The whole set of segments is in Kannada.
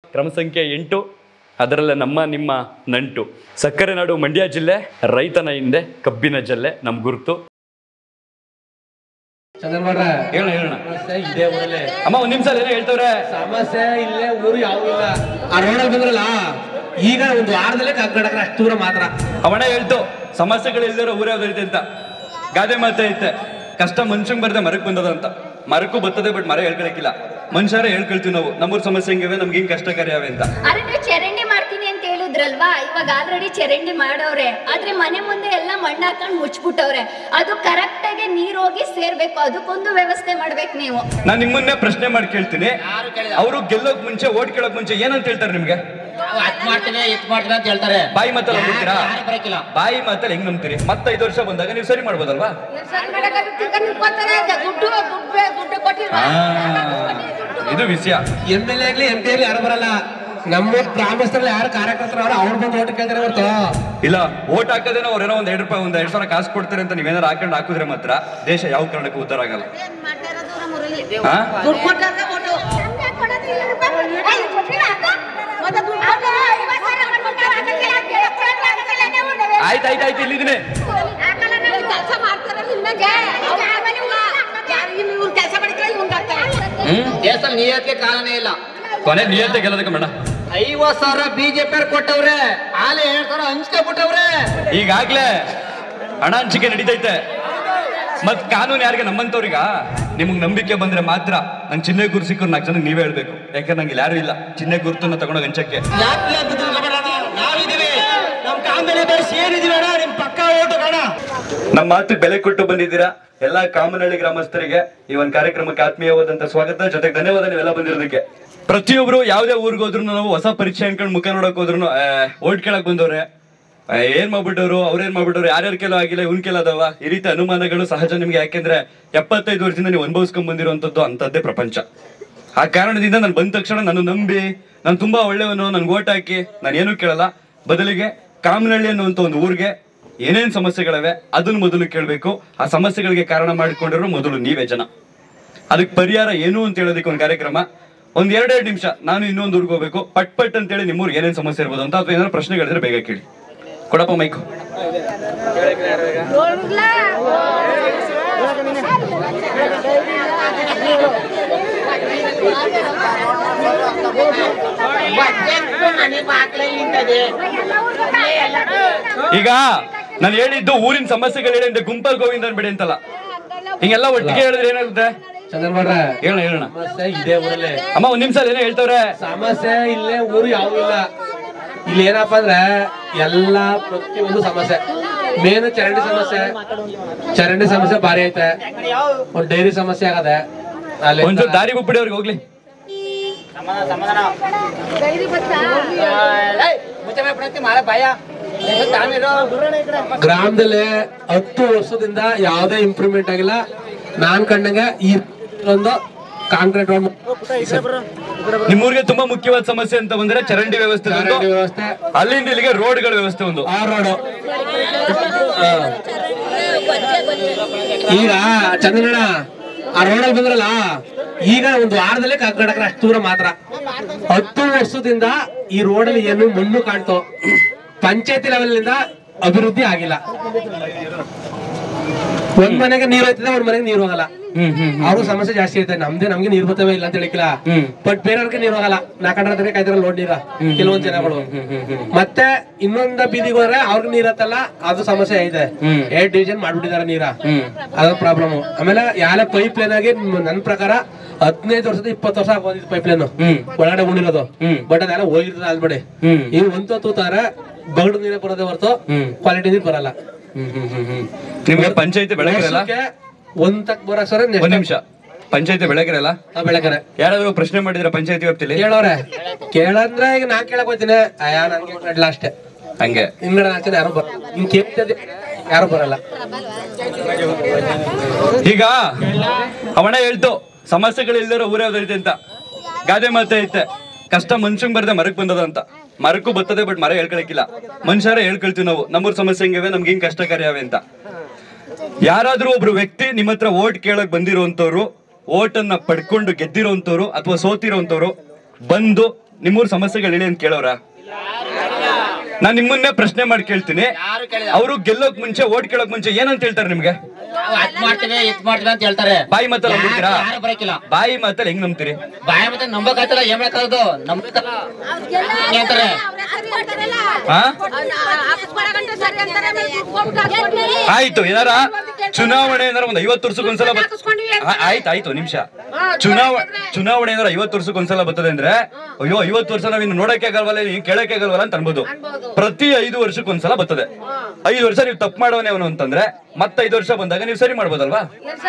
ಕ್ರಮ ಸಂಖ್ಯೆ ಎಂಟು ಅದರಲ್ಲೇ ನಮ್ಮ ನಿಮ್ಮ ನಂಟು ಸಕ್ಕರೆ ನಾಡು ಮಂಡ್ಯ ಜಿಲ್ಲೆ ರೈತನ ಹಿಂದೆ ಕಬ್ಬಿನ ಜಲ್ಲೆ ನಮ್ಮ ಗುರುತು ಚಂದ್ರಗೌಡ್ರ ಹೇಳೋಣ ಹೇಳೋಣ ಸಮಸ್ಯೆ ಇದೇ ಊರಲ್ಲೇ ಅಮ್ಮ ಒಂದ್ ನಿಮಿಷ ಏನೋ ಹೇಳ್ತವ್ರೆ ಸಮಸ್ಯೆ ಇಲ್ಲೇ ಊರು ಯಾವ ಇಲ್ಲ ಆ ರೋಡಲ್ಲಿ ಬಂದ್ರಲ್ಲ ಈಗ ಒಂದು ವಾರದಲ್ಲೇ ಕರ್ನಾಟಕ ಅಷ್ಟು ದೂರ ಮಾತ್ರ ಅವಣ ಹೇಳ್ತು ಸಮಸ್ಯೆಗಳು ಇಲ್ದಿರೋ ಊರೇ ಯಾವ್ದೈತೆ ಅಂತ ಗಾದೆ ಮಾತೆ ಐತೆ ಕಷ್ಟ ಮನುಷ್ಯಂಗ್ ಬರ್ದೆ ಮರಕ್ ಬಂದದ ಅಂತ ಮರಕ್ಕೂ ಬರ್ತದೆ ಬಟ್ ಮರ ಹೇಳ್ಕೊಳಕಿಲ್ಲ ಮನುಷ್ಯರೇ ಹೇಳ್ಕೊಳ್ತೀವಿ ನಾವು ನಮ್ಮೂರ್ ಸಮಸ್ಯೆ ಹೆಂಗಿವೆ ನಮ್ಗೆ ಹಿಂಗ್ ಕಷ್ಟ ಕಾರ್ಯಾವೆ ಅಂತ ಅರೆ ನೀವು ಚರಂಡಿ ಮಾಡ್ತೀನಿ ಅಂತ ಹೇಳಿದ್ರಲ್ವಾ ಇವಾಗ ಆಲ್ರೆಡಿ ಚರಂಡಿ ಮಾಡವ್ರೆ ಆದ್ರೆ ಮನೆ ಮುಂದೆ ಎಲ್ಲ ಮಣ್ಣು ಹಾಕೊಂಡು ಮುಚ್ಬಿಟ್ಟವ್ರೆ ಅದು ಕರೆಕ್ಟ್ ಆಗಿ ನೀರ್ ಹೋಗಿ ಸೇರ್ಬೇಕು ಅದಕ್ಕೊಂದು ವ್ಯವಸ್ಥೆ ಮಾಡ್ಬೇಕು ನೀವು ನಾನ್ ನಿಮ್ಮನ್ನೇ ಪ್ರಶ್ನೆ ಮಾಡಿ ಕೇಳ್ತೀನಿ ಅವರು ಗೆಲ್ಲೋಕ್ ಮುಂಚೆ ಓಟ್ ಕೇಳೋಕ್ ಮುಂಚೆ ಏನಂತ ಹೇಳ್ತಾರೆ ನಿಮ್ಗೆ ನಾವು ಅದ್ ಮಾಡ್ತೀನಿ ಇದ್ ಮಾಡ್ತೀನಿ ಅಂತ ಹೇಳ್ತಾರೆ ಬಾಯಿ ಮಾತಲ್ಲ ನಂಬ್ತೀರಾ ಯಾರು ಬರಕಿಲ್ಲ ಬಾಯಿ ಮಾತಲ್ಲಿ ಹೆಂಗ್ ನಂಬ್ತೀರಿ ಮತ್ತೆ ಐದು ವರ್ಷ ಬಂದಾಗ ನೀವು ಸರಿ ಮಾಡ್ಬೋದಲ್ವಾ ಆ, ಇದು ವಿಷಯ ಎಂ ಎಲ್ ಎ ಆಗ್ಲಿ ಎಂ ಪಿ ಆಗ್ಲಿ ಯಾರು ಬರಲ್ಲ ನಮ್ಮ ಗ್ರಾಮಸ್ಥರಲ್ಲಿ ಯಾರು ಕಾರ್ಯಕರ್ತರು ಅವ್ರು ಅವ್ರು ಬಂದು ಓಟ್ ಕೇಳ್ತಾರೆ ಹೊರತು ಇಲ್ಲ ಓಟ್ ಹಾಕೋದೇನೋ ಅವ್ರೇನೋ ಒಂದ್ ಎರಡ್ ರೂಪಾಯಿ ಒಂದ್ ಎರಡ್ ಸಾವಿರ ಕಾಸು ಕೊಡ್ತಾರೆ ಅಂತ ನೀವೇನಾರು ಹಾಕೊಂಡು ಹಾಕಿದ್ರೆ ಮಾತ್ರ ದೇಶ ಯಾವ ಕಾರಣಕ್ಕೂ ಉದ್ಧಾರ ಆಗಲ್ಲ ಹಾ ಆಯ್ತು ಆಯ್ತು ಆಯ್ತು ಇಲ್ಲಿದ್ದೀನಿ ಕೆಲಸ ಮಾಡ್ತಾರೆ ಕೆಲಸ ಮಾಡಿದ್ರೆ ಹ್ಮ್ ದೇಶದಲ್ಲಿ ನಿಯತ್ಗೆ ಕಾರಣನೇ ಇಲ್ಲ ಕೊನೆ ನಿಯತ್ತೆ ಗೆಲ್ಲೋದಕ್ಕೆ ಮೇಡ ಐವತ್ ಸಾವಿರ ಬಿಜೆಪಿ ಅವ್ರು ಕೊಟ್ಟವ್ರೆ ಆಲೆ ಎರಡ್ ಸಾವಿರ ಹಂಚ್ಕೆ ಬಿಟ್ಟವ್ರೆ ಈಗಾಗ್ಲೇ ಹಣ ಹಂಚಿಕೆ ನಡೀತೈತೆ ಮತ್ ಕಾನೂನು ಯಾರಿಗೆ ನಮ್ಮಂತವ್ರಿಗ ನಿಮ್ಗೆ ನಂಬಿಕೆ ಬಂದ್ರೆ ಮಾತ್ರ ನಂಗೆ ಚಿಹ್ನೆ ಗುರು ಸಿಕ್ಕರು ನಾಲ್ಕು ಜನ ನೀವೇ ಹೇಳ್ಬೇಕು ಯಾಕಂದ್ರೆ ನಂಗೆ ಇಲ್ಲಿ ಯಾರು ಇಲ್ಲ ಚಿಹ್ನೆ ಗುರುತನ್ನ ತಗೊಂಡೋಗಿ ಹಂಚಕ್ಕೆ ನಾವಿದೀವಿ ನಮ್ ಕಾಮೇಲೆ ಬೇರೆ ಸೇರಿದೀವಿ ಅಣ್ಣ ನಿಮ್ ಪಕ್ಕ ಓಟು ಕಾಣ ನಮ್ಮ ಮಾತು ಬೆಲೆ ಕೊಟ್ಟು ಬಂದಿದ್ದೀರಾ ಎಲ್ಲಾ ಕಾಮನಹಳ್ಳಿ ಗ್ರಾಮಸ್ಥರಿಗೆ ಈ ಒಂದು ಕಾರ್ಯಕ್ರಮಕ್ಕೆ ಆತ್ಮೀಯವಾದಂತ ಸ್ವಾಗತ ಜೊತೆಗೆ ಧನ್ಯವಾದ ನೀವೆಲ್ಲ ಬಂದಿರೋದಕ್ಕೆ ಪ್ರತಿಯೊಬ್ರು ಯಾವ್ದೇ ಊರಿಗೆ ಹೋದ್ರು ನಾವು ಹೊಸ ಪರೀಕ್ಷೆ ಅನ್ಕೊಂಡು ಮುಖ ನೋಡಕ್ ಹೋದ್ರು ಓಟ್ ಕೇಳಕ್ ಬಂದವ್ರೆ ಆ, ಏನ್ ಮಾಡ್ಬಿಟ್ಟವ್ರು ಅವ್ರೇನ್ ಮಾಡ್ಬಿಟ್ಟವ್ರು ಯಾರ್ಯಾರ ಕೆಲವು ಆಗಿಲ್ಲ ಇವ್ನ್ ಕೆಲ ಅದಾವ ಈ ರೀತಿ ಅನುಮಾನಗಳು ಸಹಜ ನಿಮ್ಗೆ ಯಾಕೆಂದ್ರೆ ಎಪ್ಪತ್ತೈದು ವರ್ಷದಿಂದ ನೀವು ಅನುಭವಿಸ್ಕೊಂಡ್ ಬಂದಿರುವಂತದ್ದು ಅಂತದ್ದೇ ಪ್ರಪಂಚ ಆ ಕಾರಣದಿಂದ ನಾನು ಬಂದ ತಕ್ಷಣ ನಾನು ನಂಬಿ ನಾನು ತುಂಬಾ ಒಳ್ಳೆಯವನು ನನ್ಗೆ ಓಟ್ ಹಾಕಿ ನಾನು ಏನೂ ಕೇಳಲ್ಲ ಬದಲಿಗೆ ಕಾಮನಹಳ್ಳಿ ಅನ್ನುವಂತ ಒಂದು ಊರಿಗೆ ಏನೇನ್ ಸಮಸ್ಯೆಗಳಿವೆ ಅದನ್ನ ಮೊದಲು ಕೇಳಬೇಕು ಆ ಸಮಸ್ಯೆಗಳಿಗೆ ಕಾರಣ ಮಾಡಿಕೊಂಡಿರೋ ಮೊದಲು ನೀವೇ ಜನ ಅದಕ್ಕೆ ಪರಿಹಾರ ಏನು ಅಂತ ಹೇಳೋದಕ್ಕೆ ಒಂದು ಕಾರ್ಯಕ್ರಮ ಒಂದ್ ಎರಡೆರಡು ನಿಮಿಷ ನಾನು ಇನ್ನೊಂದು ಊರಿಗೆ ಹೋಗ್ಬೇಕು ಪಟ್ ಪಟ್ ಅಂತೇಳಿ ನಿಮ್ಮೂರಿಗೆ ಏನೇನ್ ಸಮಸ್ಯೆ ಇರ್ಬೋದು ಅಂತ ಅಥವಾ ಏನಾದ್ರು ಪ್ರಶ್ನೆಗಳಿದ್ರೆ ಬೇಗ ಕೇಳಿ ಕೊಡಪ್ಪ ಮೈಕು ಈಗ ನಾನು ಹೇಳಿದ್ದು ಊರಿನ ಸಮಸ್ಯೆಗಳು ಹೇಳಿ ಅಂತ ಗುಂಪಲ್ ಗೋವಿಂದ ಅನ್ಬೇಡಿ ಅಂತಲ್ಲ ಹಿಂಗೆಲ್ಲ ಒಟ್ಟಿಗೆ ಹೇಳಿದ್ರೆ ಏನಾಗುತ್ತೆ ಚಂದ್ರಗೌಡ್ರ ಹೇಳೋಣ ಹೇಳೋಣ ಸಮಸ್ಯೆ ಇದೇ ಊರಲ್ಲೇ ಅಮ್ಮ ಒಂದ್ ನಿಮಿಷ ಏನೋ ಹೇಳ್ತವ್ರೆ ಸಮಸ್ಯೆ ಇಲ್ಲೇ ಊರು ಯಾವ ಇಲ್ಲ ಇಲ್ಲಿ ಏನಪ್ಪಾ ಅಂದ್ರೆ ಎಲ್ಲಾ ಪ್ರತಿಯೊಂದು ಸಮಸ್ಯೆ ಮೇನ್ ಚರಂಡಿ ಸಮಸ್ಯೆ ಚರಂಡಿ ಸಮಸ್ಯೆ ಭಾರಿ ಐತೆ ಒಂದ್ ಡೈರಿ ಸಮಸ್ಯೆ ಆಗದೆ ಅಲ್ಲಿ ಒಂಚೂರು ದಾರಿ ಬಿಟ್ಬಿಡಿ ಅವ್ರಿಗೆ ಹೋಗ್ಲಿ ಮುಚ್ಚಮೆ ಪ್ರತಿ ಮಾಡ ಭಯ ಗ್ರಾಮದಲ್ಲಿ ಹತ್ತು ವರ್ಷದಿಂದ ಯಾವುದೇ ಇಂಪ್ರೂವ್ಮೆಂಟ್ ಆಗಿಲ್ಲ ನಾನ್ ಕಂಡಂಗೆ ಈ ಒಂದು ಕಾಂಕ್ರೀಟ್ ರೋಡ್ ನಿಮ್ಮೂರಿಗೆ ತುಂಬಾ ಮುಖ್ಯವಾದ ಸಮಸ್ಯೆ ಅಂತ ಬಂದ್ರೆ ಚರಂಡಿ ವ್ಯವಸ್ಥೆ ಒಂದು, ಚರಂಡಿ ವ್ಯವಸ್ಥೆ ಅಲ್ಲಿಂದ ಇಲ್ಲಿಗೆ ರೋಡ್ಗಳ ವ್ಯವಸ್ಥೆ ಒಂದು ಆ ರೋಡು ಈಗ ಚಂದ್ರಣ್ಣ ಆ ರೋಡಲ್ಲಿ ಬಂದ್ರಲ್ಲ ಈಗ ಒಂದು ವಾರದಲ್ಲೇ ಕರ್ನಾಟಕ ಅಷ್ಟು ದೂರ ಮಾತ್ರ ಹತ್ತು ವರ್ಷದಿಂದ ಈ ರೋಡಲ್ಲಿ ಏನು ಮಣ್ಣು ಕಾಣ್ತೋ ಪಂಚಾಯತಿ ಲೆವೆಲ್ ನಿಂದ ಅಭಿವೃದ್ಧಿ ಆಗಿಲ್ಲ ಒಂದ್ ಮನೆಗೆ ನೀರ್ ಹೋಯ್ತದೆ ಒಂದ್ ಮನೆಗೆ ನೀರ್ ಹೋಗಲ್ಲ ಅವ್ರಿಗೂ ಸಮಸ್ಯೆ ಜಾಸ್ತಿ ಐತೆ ನಮ್ದೇ ನಮ್ಗೆ ನೀರ್ ಬರ್ತವೆ ಇಲ್ಲ ಅಂತ ಹೇಳಿಕಿಲ್ಲ ಬಟ್ ಬೇರೆಯವ್ರಿಗೆ ನೀರ್ ಹೋಗಲ್ಲ ನಾಲ್ಕಂಡ್ರೆ ಕಾಯ್ತಾರ ಲೋಡ್ ನೀರ ಕೆಲವೊಂದ್ ಜನಗಳು ಮತ್ತೆ ಇನ್ನೊಂದ ಬೀದಿಗೆ ಹೋದ್ರೆ ಅವ್ರಿಗೆ ನೀರ್ ಹತ್ತಲ್ಲ ಅದು ಸಮಸ್ಯೆ ಐತೆ ಏಟ್ ಡಿವಿಷನ್ ಮಾಡ್ಬಿಟ್ಟಿದಾರೆ ನೀರ ಅದು ಪ್ರಾಬ್ಲಮ್ ಆಮೇಲೆ ಯಾಲೆ ಪೈಪ್ ಲೈನ್ ಆಗಿ ಮ್- ನನ್ ಪ್ರಕಾರ ಹದಿನೈದು ವರ್ಷದ ಇಪ್ಪತ್ತು ವರ್ಷ ಆಗೋದಿತ್ತು ಪೈಪ್ ಲೈನ್ ಒಳಗಡೆ ಉಳಿರೋದು ಬಟ್ ಅದೆಲ್ಲ ಹೋಗಿರ್ತದೆ ಅಲ್ಬೇಡಿ ಈಗ ಒಂದು ತೂತಾರೆ ಬಗಡು ನೀರೇ ಬರೋದೇ ಹೊರತು ಕ್ವಾಲಿಟಿ ನೀರ್ ಬರಲ್ಲ ನಿಮ್ಗೆ ಪಂಚಾಯತಿ ಬೆಳಗಿರಲ್ಲ ವರ್ಷಕ್ಕೆ ಒಂದ್ ತಕ್ ಬರೋ ಸರ ಒಂದ್ ನಿಮಿಷ ಪಂಚಾಯತಿ ಬೆಳಗಿರಲ್ಲ ಬೆಳಕರೆ ಯಾರಾದ್ರೂ ಪ್ರಶ್ನೆ ಮಾಡಿದ್ರ ಪಂಚಾಯತಿ ವ್ಯಾಪ್ತಿಲಿ ಕೇಳೋರೆ ಕೇಳಂದ್ರೆ ಈಗ ನಾ ಕೇಳಕ್ ಹೋಗ್ತೀನಿ ಅಯ್ಯ ನನ್ಗೆ ಕಡ್ಲ ಅಷ್ಟೇ ಹಂಗೆ ಹಿಂಗಡ ನಾಚನೆ ಯಾರು ಬರ ಹಿಂಗ್ ಕೇಳ್ತದೆ ಯಾರು ಬರಲ್ಲ ಈಗ ಅವಣ ಹೇಳ್ತು ಸಮಸ್ಯೆಗಳು ಇಲ್ದಿರೋ ಊರೇ ಯಾವ್ದೈತೆ ಅಂತ ಗಾದೆ ಮಾತೆ ಐತೆ ಕಷ್ಟ ಮನುಷ್ಯಂಗ್ ಬರ್ದೆ ಮರಕ್ ಬಂದದ ಅಂತ ಮರಕ್ಕೂ ಬರ್ತದೆ ಬಟ್ ಮರ ಹೇಳ್ಕೊಳಕಿಲ್ಲ ಮನುಷ್ಯರೇ ಹೇಳ್ಕೊಳ್ತೀವಿ ನಾವು ನಮ್ಮೂರ್ ಸಮಸ್ಯೆ ಹೆಂಗಿವೆ ನಮ್ಗೆ ಹಿಂಗ್ ಕಷ್ಟ ಕಾರ್ಯಾವೆ ಅಂತ ಯಾರಾದ್ರೂ ಒಬ್ರು ವ್ಯಕ್ತಿ ನಿಮ್ಮ ಹತ್ರ ಓಟ್ ಕೇಳಕ್ ಬಂದಿರುವಂತವ್ರು ಓಟನ್ನ ಪಡ್ಕೊಂಡು ಗೆದ್ದಿರೋಂಥವ್ರು ಅಥವಾ ಸೋತಿರೋಂಥವ್ರು ಬಂದು ನಿಮ್ಮೂರ್ ಸಮಸ್ಯೆಗಳು ಹೇಳಿ ಅಂತ ಕೇಳೋರ ನಾನ್ ನಿಮ್ಮನ್ನೇ ಪ್ರಶ್ನೆ ಮಾಡಿ ಕೇಳ್ತೀನಿ ಯಾರು ಕೇಳಿಲ್ಲ ಅವರು ಗೆಲ್ಲೋಕ್ ಮುಂಚೆ ಓಟ್ ಕೇಳೋಕ್ ಮುಂಚೆ ಏನಂತ ಹೇಳ್ತಾರೆ ನಿಮ್ಗೆ ನಾವು ಅದ್ ಮಾಡ್ತೀವಿ ಇದ್ ಮಾಡ್ತೀವಿ ಅಂತ ಹೇಳ್ತಾರೆ ಬಾಯಿ ಮಾತಲ್ಲಿ ನಂಬ್ತೀರಾ ಯಾರು- ಯಾರು ಬರಕಿಲ್ಲ ಬಾಯಿ ಮಾತಲ್ಲಿ ಹೆಂಗ್ ನಂಬ್ತೀರಿ ಬಾಯ ಮತ್ತೆ ನಂಬಕಾಯ್ತಲ್ಲ ಏನ್ ಮಾಡಕ್ಕಾಗದು ನಂಬಿಕಲ್ಲ ಹೇಳ್ತಾರೆ ಹಾ ಆಯ್ತು ಏನಾರ ಚುನಾವಣೆ ಏನಾರ ಒಂದ್ ಐವತ್ತು ವರ್ಷಕ್ಕೊಂದ್ಸಲ ಬತ್- ಆ- ಆಯ್ತು ಆಯ್ತು ನಿಮಿಷ ಚುನಾವಣೆ ಚುನಾವಣೆ ಏನಾರ ಐವತ್ತು ವರ್ಷಕ್ಕೊಂದ್ಸಲ ಬರ್ತದೆ ಅಂದ್ರೆ ಅಯ್ಯೋ ಐವತ್ತು ವರ್ಷ ನಾವ್ ಇನ್ನು ನೋಡಕ್ಕೆ ಆಗಲ್ವಲ್ಲ ಇನ್ನು ಕೇಳಕ್ಕೆ ಆಗಲ್ವಲ್ಲ ಅಂತ ಅನ್ಬೋದು ಪ್ರತಿ ಐದು ವರ್ಷಕ್ಕೊಂದ್ಸಲ ಬರ್ತದೆ ಐದು ವರ್ಷ ನೀವು ತಪ್ಪು ಮಾಡೋನೆ ಅವನು ಅಂತಂದ್ರೆ ಮತ್ತೆ ಐದು ವರ್ಷ ಬಂದಾಗ ನೀವು ಸರಿ ಮಾಡ್ಬೋದಲ್ವಾ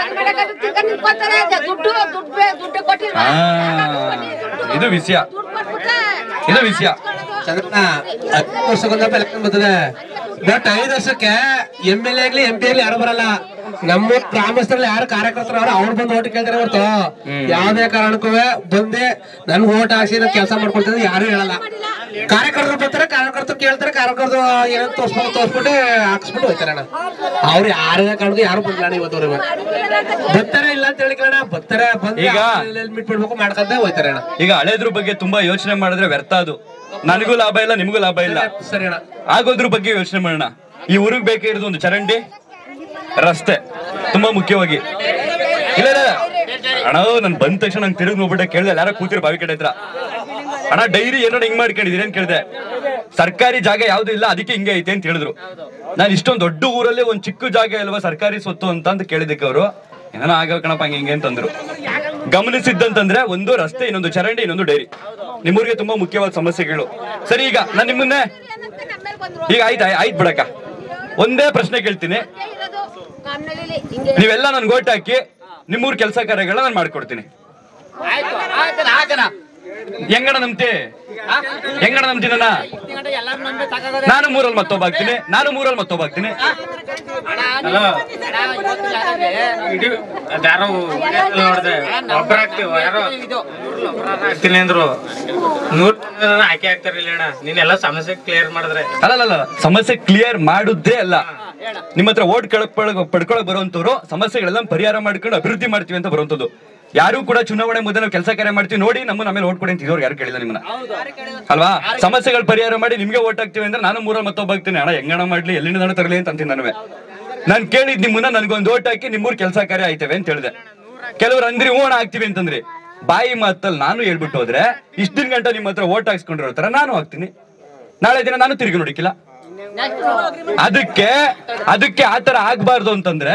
ಆ, ಇದು ವಿಷಯ ಇದು ವಿಷಯ ಚಂದ್ರಣ್ಣ ಹತ್ತು ವರ್ಷಕ್ಕೊಂದಪ್ಪ ಎಲೆಕ್ಷನ್ ಬರ್ತದೆ ಬಟ್ ಐದು ವರ್ಷಕ್ಕೆ ಎಂ ಎಲ್ ಎ ಆಗ್ಲಿ ಎಂ ಪಿ ಆಗ್ಲಿ ಯಾರು ಬರಲ್ಲ ನಮ್ಮ ಗ್ರಾಮಸ್ಥರಲ್ಲಿ ಯಾರು ಕಾರ್ಯಕರ್ತರು ಅವ್ರು ಅವ್ರು ಬಂದು ಓಟ್ ಕೇಳ್ತಾರೆ ಹೊರತು ಯಾವ್ದೇ ಕಾರಣಕ್ಕೂ ಬಂದೆ ನನ್ ಓಟ್ ಹಾಕ್ಸಿ ನಾನು ಕೆಲಸ ಮಾಡ್ಕೊಳ್ತಿದ್ರೆ ಯಾರು ಹೇಳಲ್ಲ ಕಾರ್ಯಕರ್ತರು ಬರ್ತಾರೆ ಕಾರ್ಯಕರ್ತರು ಕೇಳ್ತಾರೆ ಕಾರ್ಯಕರ್ತರು ಏನೋ ತೋರ್ಸ್ಬೇಕು ತೋರ್ಸ್ಬಿಟ್ಟು ಹಾಕ್ಸ್ಬಿಟ್ಟು ಹೋಗ್ತಾರೆ ಅಣ್ಣ ಅವ್ರು ಯಾರೇ ಕಾರಣಕ್ಕೂ ಯಾರು ಬಂದಿಲ್ಲ ಇವತ್ತವ್ರಿಗೆ ಬರ್ತಾರೆ ಇಲ್ಲ ಅಂತ ಹೇಳಿಕೊಳ್ಳೋಣ ಬರ್ತಾರೆ ಬಂದು ಈಗ- ಮೀಟ್ ಮಾಡ್ಬೇಕು ಮಾಡ್ಕೊಂತ ಹೋಗ್ತಾರೆ ಅಣ್ಣ ಈಗ ಹಳೇದ್ರ ಬಗ್ಗೆ ತುಂಬಾ ಯೋಚನೆ ಮಾಡಿದ್ರೆ ವ್ಯರ್ಥ ಅದು ನನಗೂ ಲಾಭ ಇಲ್ಲ ನಿಮಗೂ ಲಾಭ ಇಲ್ಲ ಸರಿ ಅಣ್ಣ ಆಗೋದ್ರ ಬಗ್ಗೆ ಯೋಚನೆ ಮಾಡೋಣ ಈ ಊರಿಗೆ ಬೇಕಾಗಿರೋದು ಒಂದು ಚರಂಡಿ ರಸ್ತೆ ತುಂಬಾ ಮುಖ್ಯವಾಗಿ ಇಲ್ಲ ಇಲ್ಲ ಅಣ್ಣ ನನ್ ಬಂದ ತಕ್ಷಣ ನಂಗೆ ತಿರುಗಿ ನೋಡ್ಬಿಟ್ಟೆ ಕೇಳ್ದೆ ಯಾರ ಕೂತಿರೋ ಬಾವಿ ಕಡೆ ಹತ್ರ ಅಣ್ಣ ಡೈರಿ ಏನೋ ಹಿಂಗ್ ಮಾಡ್ಕೊಂಡಿದೀರಿ ಅಂತ ಕೇಳ್ದೆ ಸರ್ಕಾರಿ ಜಾಗ ಯಾವ್ದು ಇಲ್ಲ ಅದಕ್ಕೆ ಹಿಂಗೆ ಐತೆ ಅಂತ ಹೇಳಿದ್ರು ನಾನು ಇಷ್ಟೊಂದು ದೊಡ್ಡ ಊರಲ್ಲಿ ಒಂದ್ ಚಿಕ್ಕ ಜಾಗ ಇಲ್ವಾ ಸರ್ಕಾರಿ ಸ್ವತ್ತು ಅಂತ ಅಂತ ಕೇಳಿದಕ್ಕೆ ಅವರು ಏನೋ ಆಗ ಕಣಪ್ಪ ಹಂಗೆ ಹಿಂಗೆ ಅಂತಂದ್ರು ಗಮನಿಸಿದ್ದಂತಂದ್ರೆ ಒಂದು ರಸ್ತೆ ಇನ್ನೊಂದು ಚರಂಡಿ ಇನ್ನೊಂದು ಡೈರಿ ನಿಮ್ಮೂರಿಗೆ ತುಂಬಾ ಮುಖ್ಯವಾದ ಸಮಸ್ಯೆಗಳು ಸರಿ ಈಗ ನಾನು ನಿಮ್ಮನ್ನೇ ಈಗ ಆಯ್ತು ಆಯ್ತು ಆಯ್ತು ಬಿಡಕ್ಕ ಒಂದೇ ಪ್ರಶ್ನೆ ಕೇಳ್ತೀನಿ ನೀವೆಲ್ಲ ನನ್ಗೆ ಓಟ್ ಹಾಕಿ ನಿಮ್ಮೂರ್ ಕೆಲಸ ಕಾರ್ಯಗಳನ್ನ ನಾನು ಮಾಡ್ಕೊಡ್ತೀನಿ ಆಯ್ತು ಆಯ್ತು ಹಾಕಣ ಹೆಂಗಣ ನಂಬ್ತಿ ಹೆಂಗಣ ನಂಬ್ತಿ ನನ್ನ ಎಲ್ಲಾರು ನಂಬಿ ಸಾಕಾಗದೆ ನಾನು ಮೂರಲ್ಲಿ ಮತ್ತೊಬ್ಬ ಆಗ್ತೀನಿ ನಾನು ಮೂರಲ್ಲಿ ಮತ್ತೊಬ್ಬ ಆಗ್ತೀನಿ ಅದ್ಯಾರೋ ನೋಡ್ದೆ ಒಬ್ಬರಾಗ್ತೀವಿ ಯಾರೋ ಆಗ್ತೀನಿ ಅಂದ್ರು ನೂರ್ ಆಯ್ಕೆ ಆಗ್ತಾರಿಲ್ಲ ಅಣ್ಣ ನೀನೆಲ್ಲ ಸಮಸ್ಯೆ ಕ್ಲಿಯರ್ ಮಾಡಿದ್ರೆ ಅಲ್ಲಲ್ಲ ಸಮಸ್ಯೆ ಕ್ಲಿಯರ್ ಮಾಡುದೇ ಅಲ್ಲ ನಿಮ್ಮ ಹತ್ರ ಓಟ್ ಕೇಳಕ್ ಪಡ್ಕೊಳಕ್ ಬರುವಂತವ್ರು ಸಮಸ್ಯೆಗಳೆಲ್ಲ ಪರಿಹಾರ ಮಾಡ್ಕೊಂಡು ಅಭಿವೃದ್ಧಿ ಮಾಡ್ತೀವಿ ಅಂತ ಬರುವಂತದ್ದು ಯಾರು ಕೂಡ ಚುನಾವಣೆ ಮೊದಲು ಕೆಲಸ ಕಾರ್ಯ ಮಾಡ್ತೀವಿ ನೋಡಿ ನಮ್ಮ ನಮೇಲೆ ಓಟ್ ಕೊಡಿ ಅಂತ ಇದ್ದವ್ರು ಯಾರು ಕೇಳಿಲ್ಲ ನಿಮ್ಮನ್ನ ಅಲ್ವಾ ಸಮಸ್ಯೆಗಳು ಪರಿಹಾರ ಮಾಡಿ ನಿಮ್ಗೆ ಓಟ್ ಹಾಕ್ತೀವಿ ಅಂದ್ರೆ ನಾನು ಮೂರಲ್ಲಿ ಮತ್ತೊಬ್ಬ ಆಗ್ತೀನಿ ಅಣ್ಣ ಹೆಂಗಣ ಮಾಡ್ಲಿ ಎಲ್ಲಿಂದ ನಾನು ತರಲಿ ಅಂತ ಅಂತೀನಿ ನಾನು ನಾನು ಕೇಳಿದ್ ನಿಮ್ಮನ್ನ ನನ್ಗೊಂದು ಓಟ್ ಹಾಕಿ ನಿಮ್ಮೂರ್ ಕೆಲಸ ಕಾರ್ಯ ಆಯ್ತವೆ ಅಂತ ಹೇಳಿದೆ ಕೆಲವ್ರು ಅಂದ್ರಿ ಹೂಣ ಹಾಕ್ತಿವಿ ಅಂತಂದ್ರಿ ಬಾಯಿ ಮಾತಲ್ಲಿ ನಾನು ಹೇಳ್ಬಿಟ್ಟು ಹೋದ್ರೆ ಇಷ್ಟ ದಿನ ಗಂಟ ನಿಮ್ಮ ಹತ್ರ ಓಟ್ ಹಾಕ್ಸ್ಕೊಂಡಿರೋ ತರ ನಾನು ಹಾಕ್ತೀನಿ ನಾಳೆ ದಿನ ನಾನು ತಿರುಗಿ ನೋಡಿಕ್ಕಿಲ್ಲ ಅದಕ್ಕೆ ಅದಕ್ಕೆ ಆತರ ಆಗ್ಬಾರ್ದು ಅಂತಂದ್ರೆ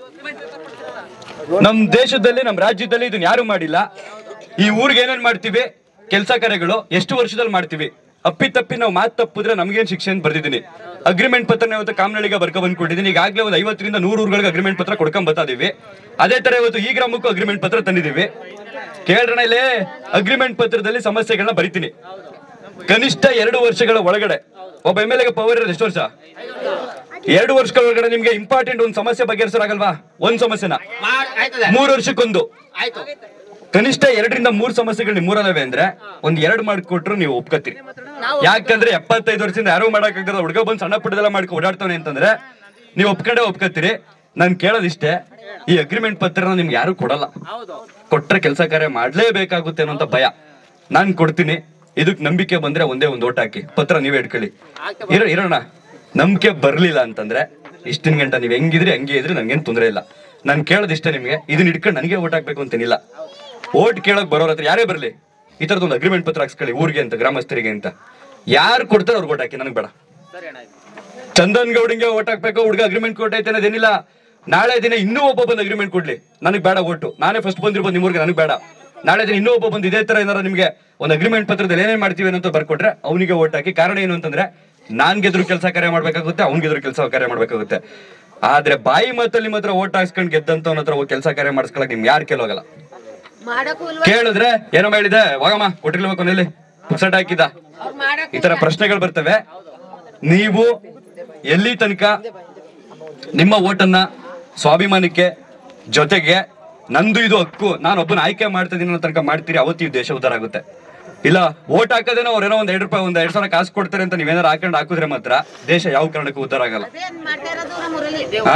ನಮ್ ದೇಶದಲ್ಲಿ ನಮ್ ರಾಜ್ಯದಲ್ಲಿ ಇದನ್ನ ಯಾರು ಮಾಡಿಲ್ಲ ಈ ಊರಿಗೆ ಏನೇನ್ ಮಾಡ್ತೀವಿ ಕೆಲಸ ಕಾರ್ಯಗಳು ಎಷ್ಟು ವರ್ಷದಲ್ಲಿ ಮಾಡ್ತೀವಿ ಅಪ್ಪಿ ತಪ್ಪಿ ನಾವು ಮಾತು ತಪ್ಪಿದ್ರೆ ನಮ್ಗೇನ್ ಶಿಕ್ಷೆ ಅಂತ ಬರ್ದಿದ್ದೀನಿ ಅಗ್ರಿಮೆಂಟ್ ಪತ್ರ ಇವತ್ತು ಕಾಮನಳಿಗೆ ಬರ್ಕೊ ಬಂದ್ಕೊಂಡಿದ್ದೀನಿ ಈಗಾಗಲೇ ಒಂದು ಐವತ್ತರಿಂದ ನೂರು ಊರುಗಳಿಗೆ ಅಗ್ರಿಮೆಂಟ್ ಪತ್ರ ಕೊಡ್ಕೊಂಡ್ ಬರ್ತಾ ಇದೀವಿ ಅದೇ ತರ ಇವತ್ತು ಈ ಗ್ರಾಮಕ್ಕೂ ಅಗ್ರಿಮೆಂಟ್ ಪತ್ರ ತಂದಿದ್ದೀವಿ ಕೇಳ್ರಣ ಇಲ್ಲಿ ಅಗ್ರಿಮೆಂಟ್ ಪತ್ರದಲ್ಲಿ ಸಮಸ್ಯೆಗಳನ್ನ ಬರಿತೀನಿ ಕನಿಷ್ಠ ಎರಡು ವರ್ಷಗಳ ಒಳಗಡೆ ಒಬ್ಬ ಎಮ್ ಎಲ್ ಎಗೆ ಪವರ್ ಇರೋದು ಎಷ್ಟು ವರ್ಷ ಎರಡು ವರ್ಷಗಳ ಒಳಗಡೆ ನಿಮ್ಗೆ ಇಂಪಾರ್ಟೆಂಟ್ ಒಂದು ಸಮಸ್ಯೆ ಬಗೆಹರಿಸೋರಾಗಲ್ವಾ ಒಂದ್ ಸಮಸ್ಯೆನ ಆಯ್ತದೆ ಮೂರು ವರ್ಷಕ್ಕೊಂದು ಆಯ್ತು ಕನಿಷ್ಠ ಎರಡರಿಂದ ಮೂರು ಸಮಸ್ಯೆಗಳು ನಿಮ್ ಮೂರಲ್ಲವೆ ಅಂದ್ರೆ ಒಂದ್ ಎರಡು ಮಾಡ್ಕೊಟ್ರು ನೀವು ಒಪ್ಕೋತೀರಿ ಯಾಕಂದ್ರೆ ಎಪ್ಪತ್ತೈದು ವರ್ಷದಿಂದ ಯಾರು ಮಾಡಕ್ಕಾಗದ ಹುಡುಗ ಬಂದು ಸಣ್ಣ ಪುಟ್ಟದೆಲ್ಲ ಮಾಡ್ಕೊ ಓಡಾಡ್ತಾನೆ ಅಂತಂದ್ರೆ ನೀವು ಒಪ್ಕೊಂಡೇ ಒಪ್ಕೋತೀರಿ ನಾನ್ ಕೇಳೋದಿಷ್ಟೇ ಈ ಅಗ್ರಿಮೆಂಟ್ ಪತ್ರನ ನಿಮ್ಗೆ ಯಾರು ಕೊಡಲ್ಲ ಕೊಟ್ರೆ ಕೆಲಸ ಕಾರ್ಯ ಮಾಡ್ಲೇಬೇಕಾಗುತ್ತೆ ಅನ್ನೋಂತ ಭಯ ನಾನ್ ಕೊಡ್ತೀನಿ ಇದಕ್ ನಂಬಿಕೆ ಬಂದ್ರೆ ಒಂದೇ ಒಂದು ಓಟ್ ಹಾಕಿ ಪತ್ರ ನೀವೇ ಇಟ್ಕೊಳ್ಳಿ ಇರೋ ಇರೋಣ ನಂಬಿಕೆ ಬರ್ಲಿಲ್ಲ ಅಂತಂದ್ರೆ ಇಷ್ಟಿನ ಗಂಟ ನೀವ್ ಹೆಂಗಿದ್ರಿ ಹಂಗೆ ಇದ್ರಿ ನನ್ಗೇನ್ ತೊಂದ್ರೆ ಇಲ್ಲ ನಾನ್ ಕೇಳೋದಿಷ್ಟೇ ನಿಮ್ಗೆ ಇದನ್ನ ಇಟ್ಕೊಂಡು ನನಗೆ ಓಟ್ ಹಾಕ್ಬೇಕು ಅಂತೇನಿಲ್ಲ ಓಟ್ ಕೇಳಕ್ ಬರೋರ ಹತ್ರ ಯಾರೇ ಬರ್ಲಿ ಈ ತರದ್ ಒಂದು ಅಗ್ರಿಮೆಂಟ್ ಪತ್ರ ಹಾಕ್ಸ್ಕೊಳ್ಳಿ ಊರಿಗೆ ಅಂತ ಗ್ರಾಮಸ್ಥರಿಗೆ ಅಂತ ಯಾರು ಕೊಡ್ತಾರೆ ಅವ್ರಿಗೆ ಓಟ್ ಹಾಕಿ ನನಗೆ ಬೇಡ ಚಂದನ್ ಗೌಡಿಂಗೆ ಓಟ್ ಹಾಕ್ಬೇಕು ಹುಡುಗ ಅಗ್ರಿಮೆಂಟ್ ಕೊಟ್ಟೈತೆ ಅನ್ನೋದೇನಿಲ್ಲ ನಾಳೆ ದಿನ ಇನ್ನೂ ಒಬ್ಬ ಬಂದು ಅಗ್ರಿಮೆಂಟ್ ಕೊಡ್ಲಿ ನನಗೆ ಬೇಡ ಓಟು ನಾನೇ ಫಸ್ಟ್ ಬಂದಿರ್ಬೋದು ನಿಮ್ಮೂರಿಗೆ ನನಗೆ ಬೇಡ ನಾಳೆ ದಿನ ಇನ್ನೂ ಒಬ್ಬ ಬಂದು ಇದೇ ತರ ಏನಾರ ನಿಮ್ಗೆ ಒಂದು ಅಗ್ರಿಮೆಂಟ್ ಪತ್ರದಲ್ಲಿ ಏನೇನ್ ಮಾಡ್ತೀವಿ ಅಂತ ಬರ್ಕೊಟ್ರೆ ಅವನಿಗೆ ಓಟ್ ಹಾಕಿ ಕಾರಣ ಏನು ಅಂತಂದ್ರೆ ನಾನ್ ಗೆದ್ರು ಕೆಲಸ ಕಾರ್ಯ ಮಾಡ್ಬೇಕಾಗುತ್ತೆ ಅವ್ನ್ ಗೆದ್ರು ಕೆಲಸ ಕಾರ್ಯ ಮಾಡ್ಬೇಕಾಗುತ್ತೆ ಆದ್ರೆ ಬಾಯಿ ಮಾತಲ್ಲಿ ನಿಮ್ಮ ಹತ್ರ ಓಟ್ ಹಾಕ್ಸ್ಕೊಂಡ್ ಗೆದ್ದಂತ ಹತ್ರ ಕೆಲಸ ಕಾರ್ಯ ಮಾಡಿಸ್ಕೊಳಕ್ ನಿಮ್ಗೆ ಯಾರು ಕೇಳೋಗಲ್ಲ ಕೇಳಿದ್ರೆ ಏನೋ ಹೇಳಿದೆ ಹೋಗಮ್ಮ ಕೊಟ್ಟಿರ್ಬೇಕು ಕೊನೆಯಲ್ಲಿ ಪುಕ್ಸಟ್ ಹಾಕಿದ್ದ ಈ ತರ ಪ್ರಶ್ನೆಗಳು ಬರ್ತವೆ ನೀವು ಎಲ್ಲಿ ತನಕ ನಿಮ್ಮ ಓಟನ್ನ ಸ್ವಾಭಿಮಾನಕ್ಕೆ ಜೊತೆಗೆ ನಂದು ಇದು ಹಕ್ಕು ನಾನು ಒಬ್ಬನ ಆಯ್ಕೆ ಮಾಡ್ತಾ ಇದೀನಿ ಅನ್ನೋ ತನಕ ಮಾಡ್ತೀರಿ ಅವತ್ತು ಈ ದೇಶ ಉದ್ಧಾರ ಆಗುತ್ತೆ ಇಲ್ಲ ಓಟ್ ಹಾಕೋದೇನೋ ಅವ್ರೇನೋ ಒಂದ್ ಎರಡ್ ರೂಪಾಯಿ ಒಂದ್ ಎರಡ್ ಸಾವಿರ ಕಾಸು ಕೊಡ್ತಾರೆ ಅಂತ ನೀವೇನಾರು ಹಾಕೊಂಡು ಹಾಕಿದ್ರೆ ಮಾತ್ರ ದೇಶ ಯಾವ ಕಾರಣಕ್ಕೂ ಉದ್ಧಾರ ಆಗಲ್ಲ ಹಾ?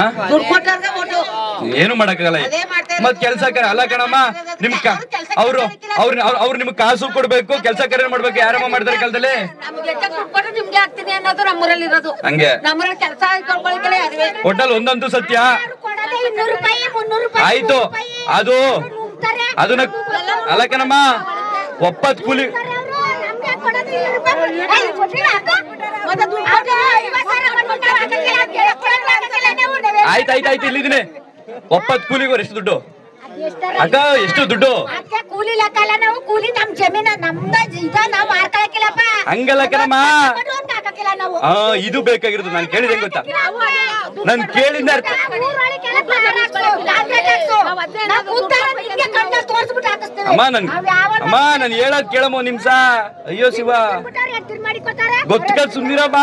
ಏನು ಮಾಡಕ್ಕಾಗಲ್ಲ ಮತ್ ಕೆಲ್ಸ ಕರೆ ಅಲ್ಲ ಕಣಮ್ಮ ನಿಮ್ ಕ- ಅವ್ರು ಅವ್ರು ಅವ್ರು ನಿಮ್ಗೆ ಕಾಸು ಕೊಡ್ಬೇಕು ಕೆಲ್ಸ ಕರೆ ಮಾಡ್ಬೇಕು ಯಾರಮ್ಮ ಮಾಡ್ತಾರೆ ಕೆಲಸದಲ್ಲಿ ನಮ್ಗೆ ಎಷ್ಟು ದುಡ್ಡು ಕೊಟ್ರೆ ನಿಮ್ಗೆ ಆಗ್ತೀನಿ ಅನ್ನೋದು ನಮ್ಮೂರಲ್ಲಿ ಇರೋದು ಹಂಗೆ ನಮ್ಮೂರಲ್ಲಿ ಕೆಲಸ ತೊಗೊಳ್ಕೊಳ್ಳಿ ಅದುವೇ ಒಟ್ಟಲ್ಲಿ ಒಂದಂತೂ ಸತ್ಯ ಕೊಡೋದೇ ಇನ್ನೂರು ರೂಪಾಯಿ ಮುನ್ನೂರು ರೂಪಾಯಿ ಆಯ್ತು ಅದು ನುಗ್ತಾರೆ. ಅದನ್ನ ಅಲ್ಲ ಕಣಮ್ಮ ಒಪ್ಪತ್ ಕೂಲಿ ನಮ್ಗೆ ಕೊಡೋದು ಇನ್ನೂರು ರೂಪಾಯಿ. ಏಯ್, ಕೊಟ್ಟಿಲ್ಲ ಅಕ್ಕ? ಮತ್ತೆ ದುಡ್ಡು ಕೊಟ್ಟು ಐವತ್ತು ಸಾವಿರ ಕೊಟ್ಬಿಟ್ಟು ಹಾಕಕ್ಕಿಲ್ಲ, ಕೊಡೋದು ಹಾಕಕ್ಕಿಲ್ಲ, ನಾವು ಆಯ್ತು ಆಯ್ತು ಆಯ್ತು ಇಲ್ಲಿದ್ದೀನಿ ಒಪ್ಪತ್ ಕೂಲಿಗೋರು ಎಷ್ಟು ದುಡ್ಡು ಎಷ್ಟಾರ ಅಕ್ಕ ಎಷ್ಟು ದುಡ್ಡು ಅದಕ್ಕೆ ಕೂಲಿ ಲೆಕ್ಕ ಅಲ್ಲ ನಾವು ಕೂಲಿ ನಮ್ ಜಮೀನ ನಮ್ದ ಇದ ನಾವ್ ಮಾರ್ಕೊಳಕಿಲ್ಲಪ್ಪ ಹಂಗಲ್ಲ ಕಣಮ್ಮ ಅಂತ ಹಾಕಕ್ಕಿಲ್ಲ ನಾವು ಆ ಇದು ಬೇಕಾಗಿರೋದು ನಾನು ಕೇಳಿದೆ ಗೊತ್ತಾ ನಾನ್ ಕೇಳಿದ್ದೆ ಅರ್ಥ ಊರೊಳಗೆಲ್ಲ ಗಾರೆ ಹಾಕ್ಸು, ಗಾರೆ ಹಾಕ್ಸು. ನಾವ್ ಕೂತಾಗ ನಿಂಗೆ ಕಣ್ಣಲ್ಲಿ ತೋರ್ಸ್ಬಿಟ್ಟು ಹಾಕಿಸ್ತೀವಿ. ಅಮ್ಮ ನನ್ ನಾವ್ ಯಾವತ್ತೂ ಅಮ್ಮ ನನ್ ಹೇಳೋದ್ ಕೇಳಮ್ಮ ಒಂದ್ ನಿಮಿಷ ಅಯ್ಯೋ ಶಿವ ಬಿಟ್ಟಾರೆ, ಎತ್ತಿರ್ ಮಾಡಿ ಕೊಟ್ಟಾರೆ. ಗೊತ್ತುಕಲ್ ಸುಮ್ನಿರಮ್ಮ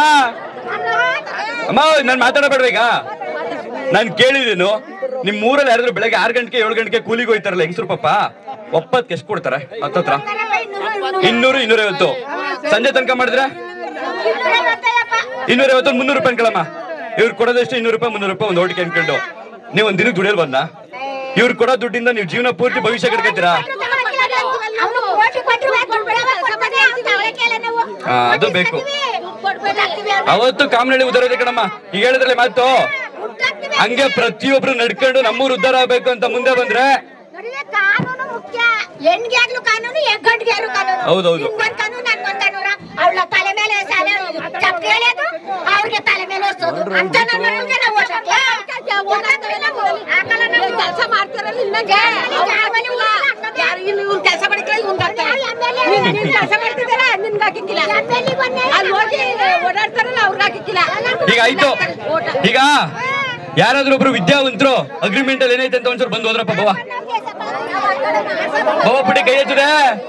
ಅಮ್ಮ ನಾನ್ ಮಾತಾಡಬೇಡ್ಬೇಕ ನಾನ್ ಕೇಳಿದೇನು ನಿಮ್ ಊರಲ್ಲಿ ಯಾರಾದ್ರೂ ಬೆಳಗ್ಗೆ ಆರ್ ಗಂಟೆಗೆ ಏಳು ಗಂಟೆಗೆ ಕೂಲಿಗೆ ಹೋಯ್ತಾರಲ್ಲ ಹೆಂಗಸ್ರು ಪಾಪ ಒಪ್ಪತ್ಗೆ ಎಷ್ಟು ಕೊಡ್ತಾರೆ ಹತ್ತತ್ರ ಇನ್ನೂರು ಇನ್ನೂರೈವತ್ತು ಸಂಜೆ ತನಕ ಮಾಡಿದ್ರೆ ಇನ್ನೂರೈವತ್ತು ಮುನ್ನೂರು ರೂಪಾಯಿ ಅನ್ಕೊಳಮ್ಮ ಇವ್ರು ಕೊಡೋದಷ್ಟು ಇನ್ನೂರು ರೂಪಾಯಿ ಮುನ್ನೂರು ರೂಪಾಯಿ ಒಂದು ಓಟಿಗೆ ಅನ್ಕೊಂಡು ನೀವು ಒಂದ್ ದಿನಕ್ಕೆ ದುಡಿಯಲ್ ಬಂದ ಇವ್ರು ಕೊಡೋ ದುಡ್ಡಿಂದ ನೀವು ಜೀವನ ಪೂರ್ತಿ ಭವಿಷ್ಯ ಕಟ್ಕೊತೀರಾ ಅವ್ನು ಕೋಟಿ ಕೊಟ್ರು ಬೇಕು, ಬಿಡವ ಕೊಡ್ಬೇಡಿ ಅಂತ ಹೇಳಕ್ಕಿಲ್ಲ ನಾವು. ಹಾ, ಅದು ಬೇಕು. ಕೊಡ್ಬೇಕಾಗ್ತೀವಿ ಅವ್ರು. ಅವತ್ತು ಕಾಮನಹಳ್ಳಿ ಉದ್ದಾರ ಇದೆ ಕಣಮ್ಮ ಈಗ ಹೇಳಿದ್ರಲ್ಲ ಮಾತು ಹುಟ್ಟಾಕ್ತೀವಿ. ಹಂಗೆ ಪ್ರತಿಯೊಬ್ರು ನಡ್ಕೊಂಡು ನಮ್ಮೂರು ಉದ್ಧಾರ ಆಗ್ಬೇಕು ಅಂತ ಮುಂದೆ ಬಂದ್ರೆ ನೋಡಿದ್ರೆ ಕಾನೂನು ಮುಖ್ಯ ಹೆಣ್ಗೆ ಆಗ್ಲು ಕಾನೂನು ಹೆಗ್ಗಂಡ್ಗೆ ಆಗ್ಲು ಕಾನೂನು ಹೌದೌದು. ನಿಮ್ಗೊಂದ್ ಕಾನೂನು ನನ್ಗೊಂದ್ ಕಾನೂನ ಅವಳ ತಲೆ ಮೇಲೆ ಸಾಲ ಚಪ್ಪಲಿ ಎಳೆಯೋದು ಅವ್ರಿಗೆ ತಲೆ ಮೇಲೆ ಒರ್ಸೋದು ಅಂತ ನಮ್ಮ ಮನೆಗೆ ನಾವು ಓಟ್ ಹಾಕ್ಲಾ? ಓಟ್ ಹಾಕ್ತೀವಿ ನಾವು. ಹಾಕಲ್ಲ ನಾವು. ಕೆಲಸ ಮಾಡ್ತಾರಲ್ಲ ಇನ್ನಂಗೆ ಯಾರು ಇಲ್ಲಿ ಇವ್ನು ಕೆಲಸ ಮಾಡಿದ್ರೆ ಇವ್ನ್ ನೀನ್ ಕೆಲಸ ಮಾಡ್ತಿದ್ದಾರ ನಿನ್ಗೆ ಹಾಕಿಕ್ಕಿಲ್ಲ ಅಲ್ಲಿ ಹೋಗಿ ಓಡಾಡ್ತಾರಲ್ಲ ಅವ್ರಿಗೆ ಹಾಕಿಕ್ಕಿಲ್ಲ ಈಗ ಆಯ್ತು ಈಗ ಯಾರಾದ್ರೂ ಒಬ್ರು ವಿದ್ಯಾವಂತರು ಅಗ್ರಿಮೆಂಟ್ ಅಲ್ಲಿ ಏನೈತೆ ಅಂತ ಒಂದ್ಸಲ ಬಂದು ಹೋದ್ರಪ್ಪ ಬವ ಬವ ಪುಟಿ ಕೈ ಎತ್ತಿದೆ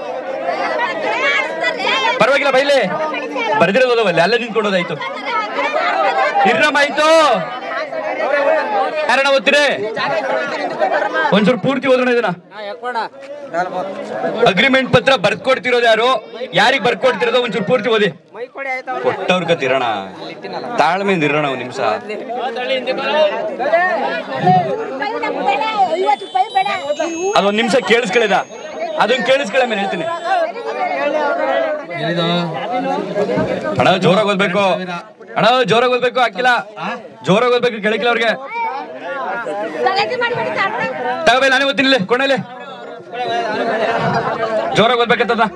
ಪರವಾಗಿಲ್ಲ ಬೈಲಿ ಬರ್ದಿರೋದು ಓದವಲ್ಲ ಅಲ್ಲೇ ನಿಂತ್ಕೊಂಡೋದಾಯ್ತು ಇರ್ರಮ್ಮ ಆಯ್ತು ಯಾರಣ್ಣ ಓದ್ತೀರಿ ಒಂಚೂರು ಪೂರ್ತಿ ಓದೋಣ ಇದನ್ನ ಅಗ್ರಿಮೆಂಟ್ ಪತ್ರ ಬರ್ಕೊಡ್ತಿರೋದು ಯಾರು ಯಾರಿಗ್ ಬರ್ಕೊಡ್ತಿರೋದು ಒಂಚೂರು ಪೂರ್ತಿ ಓದಿ ಕೊಟ್ಟವ್ರ ಕತ್ತಿರೋಣ ತಾಳ್ಮೆಯಿಂದ ಇರೋಣ ಒಂದ್ ನಿಮಿಷ ಐವತ್ತು ರೂಪಾಯಿ ಬೇಡ ಅದೊಂದ್ ನಿಮಿಷ ಕೇಳಿಸ್ಕೊಳ್ಳಿದ ಅದನ್ನ ಕೇಳಿಸ್ಕೊಳ್ಳ ಮೇಲೆ ಹೇಳ್ತೀನಿ ಅಣ್ಣ ಜೋರಾಗಿ ಓದ್ಬೇಕು ಅಣ್ಣ ಜೋರಾಗಿ ಓದ್ಬೇಕು ಹಾಕಿಲ್ಲ ಜೋರಾಗಿ ಓದ್ಬೇಕು ಕೆಳಕಿಲ್ಲ ಅವ್ರಿಗೆ ಗಲಾಟೆ ಮಾಡ್ಬೇಡಿ ತಾತ. ತಗೋಬೇ ನಾನೇ ಓದ್ತೀನಿ ಇಲ್ಲಿ ಕೊನೆಯಲ್ಲಿ ಜೋರಾಗಿ ಓದ್ಬೇಕಂತದ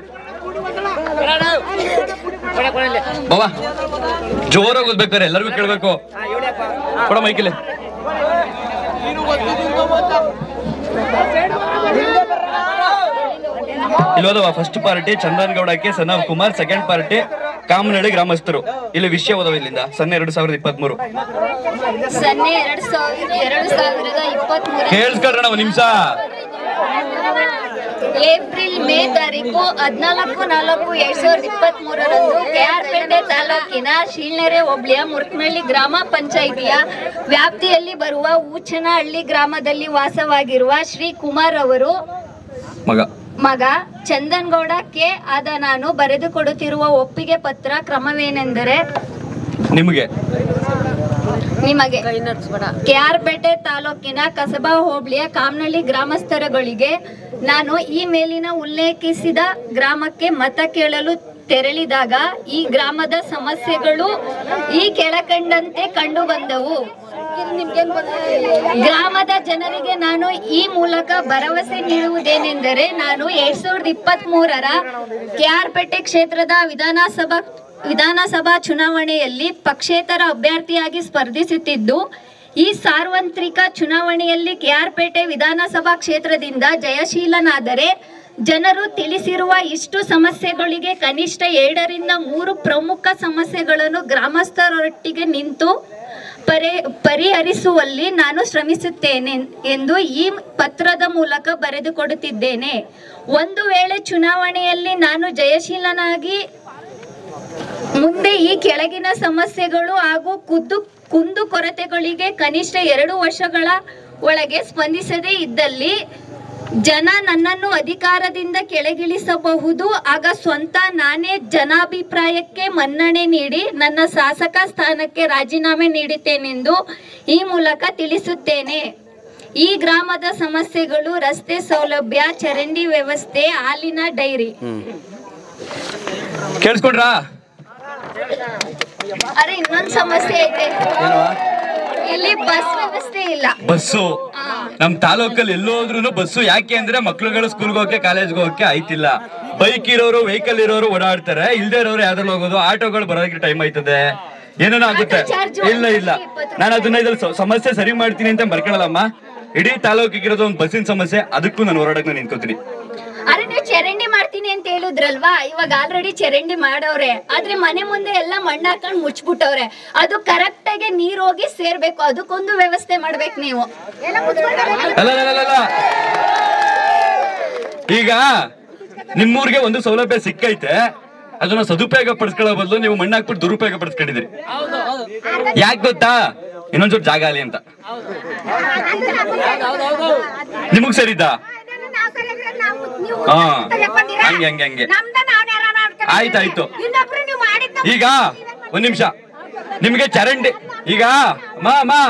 ಬಾಬಾ ಜೋರಾಗಿ ಓದ್ಬೇಕಾರೆ ಎಲ್ಲರಿಗೂ ಕೇಳ್ಬೇಕು ಕೊಡ ಮೈಕಿಲಿ ಇಲ್ಲೋದವ ಫಸ್ಟ್ ಪಾರ್ಟಿ ಚಂದನ್ ಗೌಡಕ್ಕೆ son of Kumar second party Kamanahalli ಗ್ರಾಮಸ್ಥರು ಇಲ್ಲಿ ವಿಷಯ ಓದವ ಇಲ್ಲಿಂದ ಸಣ್ಣ ಎರಡ್ ಸಾವಿರದ ಇಪ್ಪತ್ತ್ ಮೂರು ಸೊನ್ನೆ ಎರಡ್ ಸಾವಿರ ಎರಡು ಸಾವಿರದ ಇಪ್ಪತ್ತ್ ಕೇಳಿಸ್ಕೊಳ್ರಣ ಒಂದ್ ನಿಮಿಷ ಏಪ್ರಿಲ್ ಮೇ ತಾರೀಕು ಹದಿನಾಲ್ಕು ನಾಲ್ಕು ಎರಡ್ ಸಾವಿರದ ಇಪ್ಪತ್ತ್ ಮೂರರಂದು ಕೆಆರ್ಪೇಟೆ ತಾಲೂಕಿನ ಶೀಳ್ನೆರೆ ಹೋಬಳಿಯ ಮುರ್ಕನಹಳ್ಳಿ ಗ್ರಾಮ ಪಂಚಾಯಿತಿಯ ವ್ಯಾಪ್ತಿಯಲ್ಲಿ ಬರುವ ಊಚನಹಳ್ಳಿ ಗ್ರಾಮದಲ್ಲಿ ವಾಸವಾಗಿರುವ ಶ್ರೀ ಕುಮಾರ್ ಅವರು ಮಗ ಮಗ ಚಂದನ್ಗೌಡ ಕೆ ಆದ ನಾನು ಬರೆದುಕೊಡುತ್ತಿರುವ ಒಪ್ಪಿಗೆ ಪತ್ರ ಕ್ರಮವೇನೆಂದರೆ ನಿಮಗೆ ನಿಮಗೆ ಕೆಆರ್ಪೇಟೆ ತಾಲೂಕಿನ ಕಸಬಾ ಹೋಬಳಿಯ ಕಾಮನಹಳ್ಳಿ ಗ್ರಾಮಸ್ಥರುಗಳಿಗೆ ನಾನು ಈ ಮೇಲಿನ ಉಲ್ಲೇಖಿಸಿದ ಗ್ರಾಮಕ್ಕೆ ಮತ ಕೇಳಲು ತೆರಳಿದಾಗ ಈ ಗ್ರಾಮದ ಸಮಸ್ಯೆಗಳು ಈ ಕೆಳಕಂಡಂತೆ ಕಂಡು ಬಂದವು ಗ್ರಾಮದ ಜನರಿಗೆ ನಾನು ಈ ಮೂಲಕ ಭರವಸೆ ನೀಡುವುದೇನೆಂದರೆ ನಾನು ಎರಡ್ ಸಾವಿರದ ಇಪ್ಪತ್ತ್ ಮೂರರ ಕೆಆರ್ಪೇಟೆ ಕ್ಷೇತ್ರದ ವಿಧಾನಸಭಾ ವಿಧಾನಸಭಾ ಚುನಾವಣೆಯಲ್ಲಿ ಪಕ್ಷೇತರ ಅಭ್ಯರ್ಥಿಯಾಗಿ ಸ್ಪರ್ಧಿಸುತ್ತಿದ್ದು ಈ ಸಾರ್ವತ್ರಿಕ ಚುನಾವಣೆಯಲ್ಲಿ ಕೆಆರ್ಪೇಟೆ ವಿಧಾನಸಭಾ ಕ್ಷೇತ್ರದಿಂದ ಜಯಶೀಲನಾದರೆ ಜನರು ತಿಳಿಸಿರುವ ಇಷ್ಟು ಸಮಸ್ಯೆಗಳಿಗೆ ಕನಿಷ್ಠ ಎರಡರಿಂದ ಮೂರು ಪ್ರಮುಖ ಸಮಸ್ಯೆಗಳನ್ನು ಗ್ರಾಮಸ್ಥರೊಟ್ಟಿಗೆ ನಿಂತು ಪರಿ ಪರಿಹರಿಸುವಲ್ಲಿ ನಾನು ಶ್ರಮಿಸುತ್ತೇನೆ ಎಂದು ಈ ಪತ್ರದ ಮೂಲಕ ಬರೆದುಕೊಡುತ್ತಿದ್ದೇನೆ ಒಂದು ವೇಳೆ ಚುನಾವಣೆಯಲ್ಲಿ ನಾನು ಜಯಶೀಲನಾಗಿ ಮುಂದೆ ಈ ಕೆಳಗಿನ ಸಮಸ್ಯೆಗಳು ಹಾಗೂ ಕುದ್ದು ಕುಂದು ಕೊರತೆಗಳಿಗೆ ಕನಿಷ್ಠ ಎರಡು ವರ್ಷಗಳ ಒಳಗೆ ಸ್ಪಂದಿಸದೇ ಇದ್ದಲ್ಲಿ ಜನ ನನ್ನನ್ನು ಅಧಿಕಾರದಿಂದ ಕೆಳಗಿಳಿಸಬಹುದು ಆಗ ಸ್ವಂತ ನಾನೇ ಜನಾಭಿಪ್ರಾಯಕ್ಕೆ ಮನ್ನಣೆ ನೀಡಿ ನನ್ನ ಶಾಸಕ ಸ್ಥಾನಕ್ಕೆ ರಾಜೀನಾಮೆ ನೀಡುತ್ತೇನೆಂದು ಈ ಮೂಲಕ ತಿಳಿಸುತ್ತೇನೆ ಈ ಗ್ರಾಮದ ಸಮಸ್ಯೆಗಳು ರಸ್ತೆ ಸೌಲಭ್ಯ ಚರಂಡಿ ವ್ಯವಸ್ಥೆ ಹಾಲಿನ ಡೈರಿ ಕೇಳಿಸ್ಕೊಂಡ್ರಾ ಅರೆ ಇನ್ನೊಂದು ಸಮಸ್ಯೆ ಐತೆ ಇಲ್ಲಿ ಬಸ್ ವ್ಯವಸ್ಥೆ ಇಲ್ಲ ಬಸ್ಸು ನಮ್ ತಾಲೂಕಲ್ಲಿ ಎಲ್ಲೋದ್ರೂ ಬಸ್ಸು ಯಾಕೆ ಅಂದ್ರೆ ಮಕ್ಳುಗಳು ಸ್ಕೂಲ್ಗೆ ಹೋಗಕ್ಕೆ ಕಾಲೇಜ್ಗೆ ಹೋಗಕ್ಕೆ ಆಯ್ತಿಲ್ಲ ಬೈಕ್ ಇರೋರು ವೆಹಿಕಲ್ ಇರೋರು ಓಡಾಡ್ತಾರೆ ಇಲ್ದೇ ಇರೋರು ಯಾವ್ದ್ರಲ್ಲಿ ಹೋಗೋದು ಆಟೋಗಳು ಬರೋದಕ್ಕೆ ಟೈಮ್ ಆಯ್ತದೆ ಏನೇನೋ ಆಗುತ್ತೆ charge ಇಲ್ಲ ಇಲ್ಲ ನಾನು ಅದನ್ನ ಇದ್ರಲ್ಲಿ ಸ- ಸಮಸ್ಯೆ ಸರಿ ಮಾಡ್ತೀನಿ ಅಂತ ಬರ್ಕೊಳಲ್ಲಮ್ಮ ಇಡೀ ತಾಲೂಕಿಗೆ ಇರೋದು ಒಂದು ಬಸ್ಸಿನ ಸಮಸ್ಯೆ ಅದಕ್ಕೂ ನಾನು ಹೋರಾಡಕ್ಕೆ ನಾನು ನಿಂತ್ಕೋತೀನಿ ಅರೆ ನೀವು ಚರಂಡಿ ಮಾಡ್ತೀನಿ ಅಂತ ಹೇಳಿದ್ರಲ್ವಾ ಇವಾಗ ಆಲ್ರೆಡಿ ಚರಂಡಿ ಮಾಡವ್ರೆ ಆದ್ರೆ ಮನೆ ಮುಂದೆ ಎಲ್ಲ ಮಣ್ಣು ಹಾಕೊಂಡ್ ಮುಚ್ಬಿಟ್ಟವ್ರೆ ಅದು ಕರೆಕ್ಟ್ ಆಗಿ ನೀರ್ ಹೋಗಿ ಸೇರ್ಬೇಕು ಅದಕ್ಕೊಂದು ವ್ಯವಸ್ಥೆ ಮಾಡ್ಬೇಕು ನೀವು ಅಲ್ಲ ಅಲ್ಲ, ಅಲ್ಲ, ಅಲ್ಲ. ಈಗ ನಿಮ್ಮೂರಿಗೆ ಒಂದು ಸೌಲಭ್ಯ ಸಿಕ್ಕೈತೆ ಅದನ್ನ ಸದುಪಯೋಗ ಪಡಿಸ್ಕೊಳ್ಳೋ ಬದಲು ನೀವು ಮಣ್ಣು ಹಾಕ್ಬಿಟ್ಟು ದುರುಪಯೋಗ ಪಡಿಸ್ಕೊಂಡಿದ್ದೀರಿ ಯಾಕೆ ಗೊತ್ತಾ ಇನ್ನೊಂಚೂರು ಜಾಗ ಅಲ್ಲಿ ಅಂತ ನಿಮಗ್ ಸರಿದಾ ಹಾ ಹಂಗೆ ಹಂಗೆ ಹಂಗೆ ಆಯ್ತಾಯ್ತು ಈಗ ಒಂದ್ ನಿಮಿಷ ನಿಮ್ಗೆ ಚರಂಡಿ ಈಗ ಮಾ ಮಾ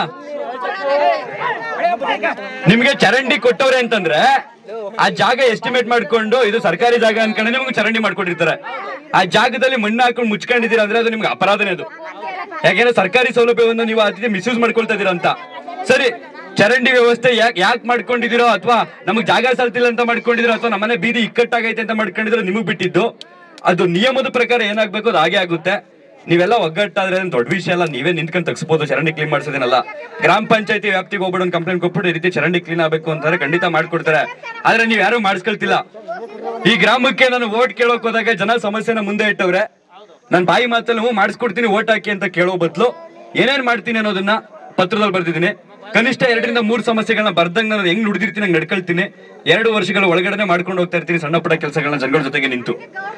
ನಿಮ್ಗೆ ಚರಂಡಿ ಕೊಟ್ಟವ್ರೆ ಅಂತಂದ್ರೆ ಆ ಜಾಗ ಎಸ್ಟಿಮೇಟ್ ಮಾಡ್ಕೊಂಡು ಇದು ಸರ್ಕಾರಿ ಜಾಗ ಅನ್ಕೊಂಡು ನಿಮ್ಗೆ ಚರಂಡಿ ಮಾಡ್ಕೊಂಡಿರ್ತಾರೆ ಆ ಜಾಗದಲ್ಲಿ ಮಣ್ಣು ಹಾಕೊಂಡು ಮುಚ್ಕೊಂಡಿದ್ದೀರಾ ಅಂದ್ರೆ ಅದು ನಿಮ್ಗೆ ಅಪರಾಧನೇ ಅದು ಯಾಕೆಂದ್ರೆ ಸರ್ಕಾರಿ ಸೌಲಭ್ಯವನ್ನು ನೀವು ಅತಿ ಮಿಸ್ಯೂಸ್ ಮಾಡ್ಕೊಳ್ತಾ ಇದೀರ ಅಂತ ಸರಿ ಚರಂಡಿ ವ್ಯವಸ್ಥೆ ಯಾಕೆ ಯಾಕೆ ಮಾಡ್ಕೊಂಡಿದ್ದೀರೋ ಅಥವಾ ನಮಗ್ ಜಾಗ ಸಲ್ತಿಲ್ಲ ಅಂತ ಮಾಡ್ಕೊಂಡಿದ್ದೀರೋ ಅಥವಾ ನಮ್ಮನೆ ಬೀದಿ ಇಕ್ಕಟ್ಟಾಗೈತೆ ಅಂತ ಮಾಡ್ಕೊಂಡಿದ್ರು ನಿಮಗ್ ಬಿಟ್ಟಿದ್ದು ಅದು ನಿಯಮದ ಪ್ರಕಾರ ಏನಾಗ್ಬೇಕು ಅದು ಹಾಗೆ ಆಗುತ್ತೆ ನೀವೆಲ್ಲ ಒಗ್ಗಟ್ಟಾದ್ರೆ ಏನ್ ದೊಡ್ಡ ವಿಷಯ ಅಲ್ಲ ನೀವೇ ನಿಂತ್ಕೊಂಡು ತಗ್ಸ್ಬೋದು ಚರಂಡಿ ಕ್ಲೀನ್ ಮಾಡ್ಸೋದೇನಲ್ಲ ಗ್ರಾಮ ಪಂಚಾಯತಿ ವ್ಯಾಪ್ತಿಗೆ ಹೋಗ್ಬಿಟ್ಟು ಒಂದು ಕಂಪ್ಲೇಂಟ್ ಕೊಟ್ಬಿಟ್ಟು ಈ ರೀತಿ ಚರಂಡಿ ಕ್ಲೀನ್ ಆಗ್ಬೇಕು ಅಂತಾರೆ ಖಂಡಿತ ಮಾಡ್ಕೊಡ್ತಾರೆ ಆದ್ರೆ ನೀವ್ ಯಾರು ಮಾಡಿಸ್ಕೊಳ್ತಿಲ್ಲ ಈ ಗ್ರಾಮಕ್ಕೆ ನಾನು ವೋಟ್ ಕೇಳೋಕ್ ಹೋದಾಗ ಜನ ಸಮಸ್ಯೆನ ಮುಂದೆ ಇಟ್ಟವ್ರೆ ನಾನು ಬಾಯಿ ಮಾತಲ್ಲಿ ಹ್ಞೂ ಮಾಡಿಸ್ಕೊಡ್ತೀನಿ ವೋಟ್ ಹಾಕಿ ಅಂತ ಕೇಳೋ ಬದಲು ಏನೇನ್ ಮಾಡ್ತೀನಿ ಅನ್ನೋದನ್ನ ಪತ್ರದಲ್ಲಿ ಬರ್ದಿದ್ದೀನಿ ಕನಿಷ್ಠ ಎರಡರಿಂದ ಮೂರು ಸಮಸ್ಯೆಗಳನ್ನ ಬರ್ದಂಗ್ ನಾನು ಹೆಂಗ್ ನುಡಿದಿರ್ತೀನಿ ಹಂಗ್ ನಡ್ಕೊಳ್ತೀನಿ ಎರಡು ವರ್ಷಗಳ ಒಳಗಡೆ ಮಾಡ್ಕೊಂಡು ಹೋಗ್ತಾ ಇರ್ತೀನಿ ಸಣ್ಣ ಪುಟ್ಟ ಕೆಲಸಗಳನ್ನ ಜನಗಳ ಜೊತೆಗೆ ನಿಂತು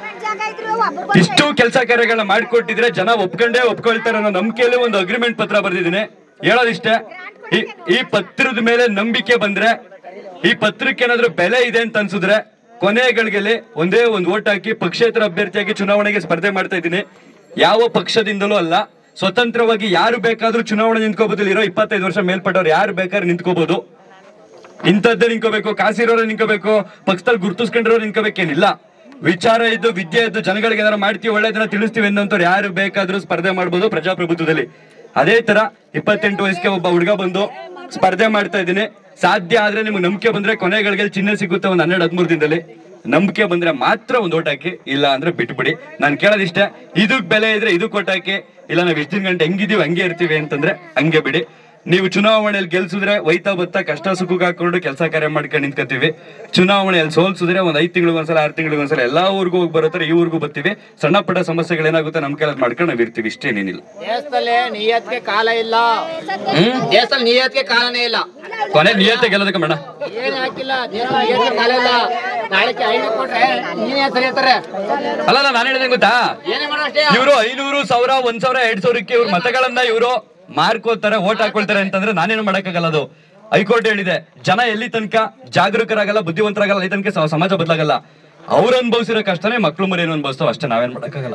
ಇಷ್ಟು ಕೆಲಸ ಕಾರ್ಯಗಳನ್ನ ಮಾಡ್ಕೊಟ್ಟಿದ್ರೆ ಜನ ಒಪ್ಕೊಂಡೇ ಒಪ್ಕೊಳ್ತಾರೆ ಅನ್ನೋ ನಂಬಿಕೆಯಲ್ಲಿ ಒಂದು ಅಗ್ರಿಮೆಂಟ್ ಪತ್ರ ಬರ್ದಿದ್ದೀನಿ ಹೇಳೋದಿಷ್ಟೇ ಈ ಈ ಪತ್ರದ ಮೇಲೆ ನಂಬಿಕೆ ಬಂದ್ರೆ ಈ ಪತ್ರಕ್ಕೆ ಏನಾದ್ರೂ ಬೆಲೆ ಇದೆ ಅಂತ ಅನ್ಸಿದ್ರೆ ಕೊನೆ ಗಳಿಗೆಲಿ ಒಂದೇ ಒಂದು ಓಟ್ ಹಾಕಿ ಪಕ್ಷೇತರ ಅಭ್ಯರ್ಥಿಯಾಗಿ ಚುನಾವಣೆಗೆ ಸ್ಪರ್ಧೆ ಮಾಡ್ತಾ ಇದ್ದೀನಿ ಯಾವ ಪಕ್ಷದಿಂದಲೂ ಅಲ್ಲ ಸ್ವತಂತ್ರವಾಗಿ ಯಾರು ಬೇಕಾದ್ರೂ ಚುನಾವಣೆ ನಿಂತ್ಕೋಬಹುದು ಇರೋ ಇಪ್ಪತ್ತೈದು ವರ್ಷ ಮೇಲ್ಪಟ್ಟವ್ರು ಯಾರು ಬೇಕಾದ್ರೂ ನಿಂತ್ಕೋಬಹುದು ಇಂಥದ್ದೇ ನಿಂಕೋಬೇಕು ಕಾಸಿರೋರು ನಿಂಕೋಬೇಕು ಪಕ್ಷದಲ್ಲಿ ಗುರುತಿಸ್ಕೊಂಡಿರೋರು ನಿಂಕೋಬೇಕೇನಿಲ್ಲ ವಿಚಾರ ಇದ್ದು ವಿದ್ಯೆ ಇದ್ದು ಜನಗಳಿಗೆ ಏನಾರು ಮಾಡ್ತೀವಿ ಒಳ್ಳೆದನ್ನ ತಿಳಿಸ್ತೀವಿ ಅನ್ನೋಂಥವ್ರು ಯಾರು ಬೇಕಾದ್ರೂ ಸ್ಪರ್ಧೆ ಮಾಡ್ಬೋದು ಪ್ರಜಾಪ್ರಭುತ್ವದಲ್ಲಿ ಅದೇ ತರ ಇಪ್ಪತ್ತೆಂಟು ವಯಸ್ಸಿಗೆ ಒಬ್ಬ ಹುಡುಗ ಬಂದು ಸ್ಪರ್ಧೆ ಮಾಡ್ತಾ ಇದ್ದೀನಿ ಸಾಧ್ಯ ಆದ್ರೆ ನಿಮ್ಗೆ ನಂಬಿಕೆ ಬಂದ್ರೆ ಕೊನೆಗಳಿಗೆ ಚಿಹ್ನೆ ಸಿಗುತ್ತೆ ಒಂದು ಹನ್ನೆರಡು ಹದಿಮೂರು ದಿನದಲ್ಲಿ ನಂಬಿಕೆ ಬಂದ್ರೆ ಮಾತ್ರ ಒಂದು ಓಟ್ ಹಾಕಿ ಇಲ್ಲ ಅಂದ್ರೆ ಬಿಟ್ಬಿಡಿ ನಾನು ಕೇಳೋದಿಷ್ಟೇ ಇದಕ್ ಬೆಲೆ ಇದ್ರೆ ಇದಕ್ ಓಟ್ ಹಾಕಿ ಇಲ್ಲ ನಾವ್ ಎಷ್ಟು ದಿನ ಗಂಟೆ ಹೆಂಗಿದೀವಿ ಹಂಗೆ ಇರ್ತೀವಿ ಅಂತಂದ್ರೆ ಹಂಗೆ ಬಿಡಿ ನೀವು ಚುನಾವಣೆಯಲ್ಲಿ ಗೆಲ್ಸಿದ್ರೆ ಒಯ್ತಾ ಬತ್ತಾ ಕಷ್ಟ ಸುಖಕ್ಕೆ ಹಾಕೊಂಡು ಕೆಲಸ ಕಾರ್ಯ ಮಾಡ್ಕೊಂಡು ನಿಂತ್ಕೋತೀವಿ ಚುನಾವಣೆಯಲ್ಲಿ ಸೋಲ್ಸಿದ್ರೆ ಒಂದ್ ಐದ್ ತಿಂಗಳಿಗೆ ಒಂದ್ಸಲ ಆರು ತಿಂಗಳಿಗೆ ಒಂದ್ಸಲ ಎಲ್ಲಾ ಊರಿಗೂ ಹೋಗಿ ಬರುತ್ತಾರೆ ಈ ಊರಿಗೂ ಬರ್ತೀವಿ ಸಣ್ಣ ಪುಟ್ಟ ಸಮಸ್ಯೆಗಳು ಏನಾಗುತ್ತೆ ನಮ್ ಕೈಲಿ ಮಾಡ್ಕೊಂಡು ನಾವ್ ಇರ್ತೀವಿ ಇಷ್ಟೇನೇನಿಲ್ಲ ದೇಶದಲ್ಲಿ ನಿಯತ್ಗೆ ಕಾಲ ಇಲ್ಲ ದೇಶದಲ್ಲಿ ನಿಯತ್ಗೆ ಕಾಲನೇ ಇಲ್ಲ ಕೊನೆ ನಿಯತ್ತೆ ಗೆಲ್ಲೋದಕ್ಕೆ ಮೇಡ ಏನ್ ಹಾಕಿಲ್ಲ ದೇಶದಲ್ಲಿ ನಿಯತ್ಗೆ ಕಾಲ ಇಲ್ಲ ನಾಳೆ ಐದು ಕೊಟ್ರೆ ನೀನೇ ಸರಿ ಹೇಳ್ತಾರೆ ಅಲ್ಲ ಅಲ್ಲ, ನಾನ್ ಹೇಳಿದೆ ಗೊತ್ತಾ ಏನೇ ಮಾಡೋ ಅಷ್ಟೇ ಇವರು ಐನೂರು ಸಾವಿರ ಒಂದ್ ಸಾವಿರ ಎರಡ್ ಸಾವಿರಕ್ಕೆ ಇವ್ರ ಮತಗಳನ್ನ ಇವರು ಮಾರ್ಕೋತಾರೆ ಓಟ್ ಹಾಕೊಳ್ತಾರೆ ಅಂತಂದ್ರೆ ನಾನೇನು ಮಾಡಕ್ಕಾಗಲ್ಲ ಅದು ಹೈಕೋರ್ಟ್ ಹೇಳಿದೆ ಜನ ಎಲ್ಲಿ ತನಕ ಜಾಗರೂಕರಾಗಲ್ಲ ಬುದ್ಧಿವಂತರಾಗಲ್ಲ ಅಲ್ಲಿ ತನಕ ಸ- ಸಮಾಜ ಬದಲಾಗಲ್ಲ ಅವ್ರು ಅನುಭವಿಸಿರೋ ಕಷ್ಟನೇ ಮಕ್ಳು ಮರಿ ಅನುಭವಿಸ್ತಾವ ಅಷ್ಟೇ ನಾವೇನ್ ಮಾಡಕ್ಕಾಗಲ್ಲ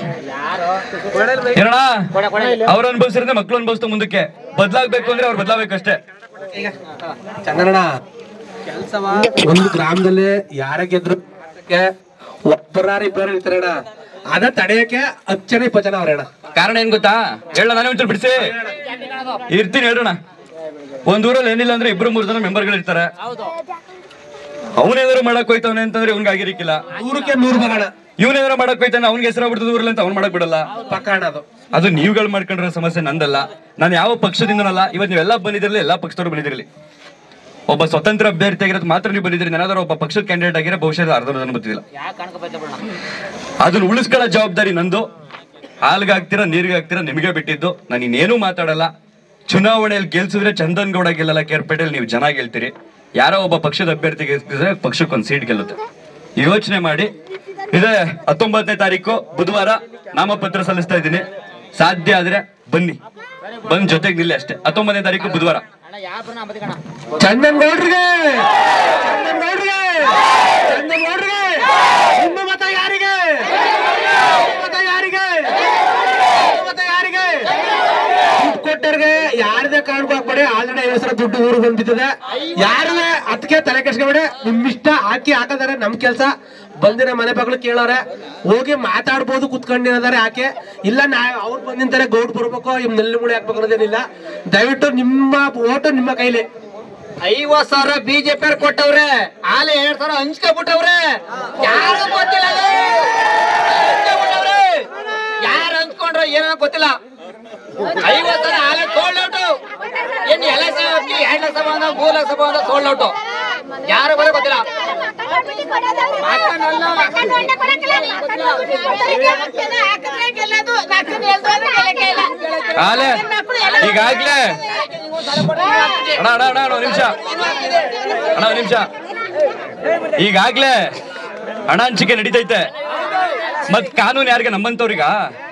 ಏನಣ್ಣ ಅವ್ರು ಅನುಭವಿಸಿದ್ರೆ ಮಕ್ಳು ಅನುಭವಿಸ್ತಾವ ಮುಂದಕ್ಕೆ ಬದಲಾಗ್ಬೇಕು ಅಂದ್ರೆ ಅವ್ರು ಬದಲಾಗಬೇಕಷ್ಟೇ ಚಂದನಣ್ಣ ಒಂದು ಗ್ರಾಮದಲ್ಲಿ ಯಾರೇ ಗೆದ್ರು ಒಬ್ಬರಾರ ಇಬ್ಬರ ಇರ್ತಾರೆ ಅಣ್ಣ ಅದ ತಡೆಯಕ್ಕೆ ಹತ್ತು ಜನ ಇಪ್ಪತ್ತು ಜನ ಅವ್ರೆ ಅಣ್ಣ ಕಾರಣ ಏನ್ ಗೊತ್ತಾ ಹೇಳ ನಾನೇ ಒಂಚೂರು ಬಿಡಿಸಿ ಇರ್ತೀನಿ ಹೇಳೋಣ ಒಂದ್ ಊರಲ್ಲಿ ಏನಿಲ್ಲ ಅಂದ್ರೆ ಇಬ್ರು ಮೂರು ಜನ ಮೆಂಬರ್ಗಳು ಇರ್ತಾರೆ ಅವನೇನಾದ್ರು ಮಾಡಕ್ ಹೋಯ್ತವನೆ ಅಂತಂದ್ರೆ ಇವ್ನಿಗೆ ಆಗಿರಿಕ್ಕಿಲ್ಲ ನೂರಕ್ಕೆ ನೂರು ಮಗಣ ಇವನೇನಾದ್ರು ಮಾಡಕ್ ಹೋಯ್ತಾನೆ ಅವ್ನಿಗೆ ಹೆಸರು ಬಿಡ್ತದ ಊರಲ್ಲಿ ಅಂತ ಅವ್ನು ಮಾಡಕ್ ಬಿಡಲ್ಲ ಪಕ್ಕ ಅಣ್ಣ ಅದು ಅದು ನೀವುಗಳು ಮಾಡ್ಕೊಂಡಿರೋ ಸಮಸ್ಯೆ ನಂದಲ್ಲ ನಾನು ಯಾವ ಪಕ್ಷದಿಂದನಲ್ಲ ಇವತ್ತು ನೀವೆಲ್ಲ ಬಂದಿದ್ರಲ್ಲ ಎಲ್ಲಾ ಪಕ್ಷದವ್ರು ಬಂದಿದ್ರಲ್ಲಿ ಒಬ್ಬ ಸ್ವತಂತ್ರ ಅಭ್ಯರ್ಥಿ ಆಗಿರೋದು ಮಾತ್ರ ನೀವು ಬಂದಿದ್ರಿ ನಾನಾದ್ರೂ ಒಬ್ಬ ಪಕ್ಷದ ಕ್ಯಾಂಡಿಡೇಟ್ ಆಗಿರೋ ಬಹುಶಃ ಅರ್ಧ ಜನ ಬರ್ತಿಲ್ಲ ಅದನ್ನ ಉಳಿಸ್ಕೊಳ್ಳೋ ಜವಾಬ್ದಾರಿ ನಂದು ಹಾಲ್ಗೆ ಹಾಕ್ತೀರಾ ನೀರಿಗೆ ಹಾಕ್ತೀರಾ ನಿಮಗೆ ಬಿಟ್ಟಿದ್ದು ನಾನು ಇನ್ನೇನು ಮಾತಾಡಲ್ಲ ಚುನಾವಣೆಯಲ್ಲಿ ಗೆಲ್ಸಿದ್ರೆ ಚಂದನ್ ಗೌಡ ಗೆಲ್ಲಲ್ಲ ಕೇರ್ಪೇಟೆಯಲ್ಲಿ ನೀವು ಜನ ಗೆಲ್ತೀರಿ ಯಾರೋ ಒಬ್ಬ ಪಕ್ಷದ ಅಭ್ಯರ್ಥಿ ಗೆಲ್ಸಿದ್ರೆ ಪಕ್ಷಕ್ಕೆ ಒಂದು ಸೀಟ್ ಗೆಲ್ಲುತ್ತೆ ಯೋಚನೆ ಮಾಡಿ ಇದೇ ಹತ್ತೊಂಬತ್ತನೇ ತಾರೀಕು ಬುಧವಾರ ನಾಮಪತ್ರ ಸಲ್ಲಿಸ್ತಾ ಇದ್ದೀನಿ ಸಾಧ್ಯ ಆದ್ರೆ ಬನ್ನಿ ಬಂದ್ ಜೊತೆಗೆ ನಿಲ್ಲಿ ಅಷ್ಟೇ ಹತ್ತೊಂಬತ್ತನೇ ತಾರೀಕು ಬುಧವಾರ ಚಂದನ್ ಗೌಡ್ರಿಗೆ ಚಂದನ್ಗೌಡ್ರಿಗೆ ಚಂದನ್ಗೌಡ್ರಿಗೆ ನಿಮ್ಮ ಮತ ಯಾರಿಗೆ ನಿಮ್ಮ ಮತ ಯಾರಿಗೆ ನಿಮ್ಮ ಮತ ಯಾರಿಗೆ ದುಡ್ಡು ಕೊಟ್ಟವ್ರಿಗೆ ಯಾರದೇ ಕಾರಣಕ್ಕೂ ಹಾಕ್ಬೇಡಿ ಆಲ್ರೆಡಿ ಐವತ್ತು ಸಾವಿರ ದುಡ್ಡು ಊರು ಬಂದಿರ್ತದೆ ಯಾರಿಗೆ ಅದಕ್ಕೆ ತಲೆ ಕೆಡ್ಸ್ಕೊಬೇಡಿ ನಿಮ್ ಇಷ್ಟ ಹಾಕಿ ಹಾಕದಾರೆ ನಮ್ ಕೆಲ್ಸ ಬಂದಿರೋ ಮನೆ ಮಗಳು ಕೇಳೋರೆ ಹೋಗಿ ಮಾತಾಡ್ಬೋದು ಕುತ್ಕೊಂಡಿದ್ದಾರೆ ಯಾಕೆ ಇಲ್ಲ ನಾ ಅವ್ರು ಬಂದಿಂತಾರೆ ಗೌಡ್ ಬರ್ಬೇಕು ಇವ್ ನೆಲ್ಲು ಮುಳಿ ಹಾಕ್ಬೇಕು ಅನ್ನೋದೇನಿಲ್ಲ ದಯವಿಟ್ಟು ನಿಮ್ಮ ಓಟು ನಿಮ್ಮ ಕೈಲಿ ಐವತ್ ಸಾವಿರ ಬಿಜೆಪಿ ಅವ್ರು ಕೊಟ್ಟವ್ರೆ ಆಲೆ ಎರಡ್ ಸಾವಿರ ಹಂಚ್ಕೊಬಿಟ್ಟವ್ರೆ ಯಾರು ಗೊತ್ತಿಲ್ಲ ಹಂಚ್ಕೊಬಿಟ್ಟವ್ರೆ ಯಾರು ಹಂಚ್ಕೊಂಡ್ರು ಏನೋ ಗೊತ್ತಿಲ್ಲ ಐವತ್ ಸಾವಿರ ಆಲೆ ಸೋಲ್ಡ್ ಔಟು ಏನ್ ಎಲ್ಲ ಸಾವಿರ ಎರಡ್ ಲಕ್ಷ ಬಂದ ಮೂರ್ ಲಕ್ಷ ಬಂದ ಸೋಲ್ಡ್ ಔಟು ಯಾರು ಬರೋ ಗೊತ್ತಿಲ್ಲ ಆಲೆ ಈಗಾಗ್ಲೇ ಅಣ್ಣ ಅಣ್ಣ ಅಣ್ಣ ಅಣ್ಣ, ಒಂದ್ ನಿಮಿಷ ಅಣ್ಣ ಒಂದ್ ನಿಮಿಷ ಈಗಾಗ್ಲೇ ಹಣ ಹಂಚಿಕೆ ನಡೀತೈತೆ ಮತ್ ಕಾನೂನು ಯಾರಿಗೆ ನಮ್ಮಂತವ್ರಿಗ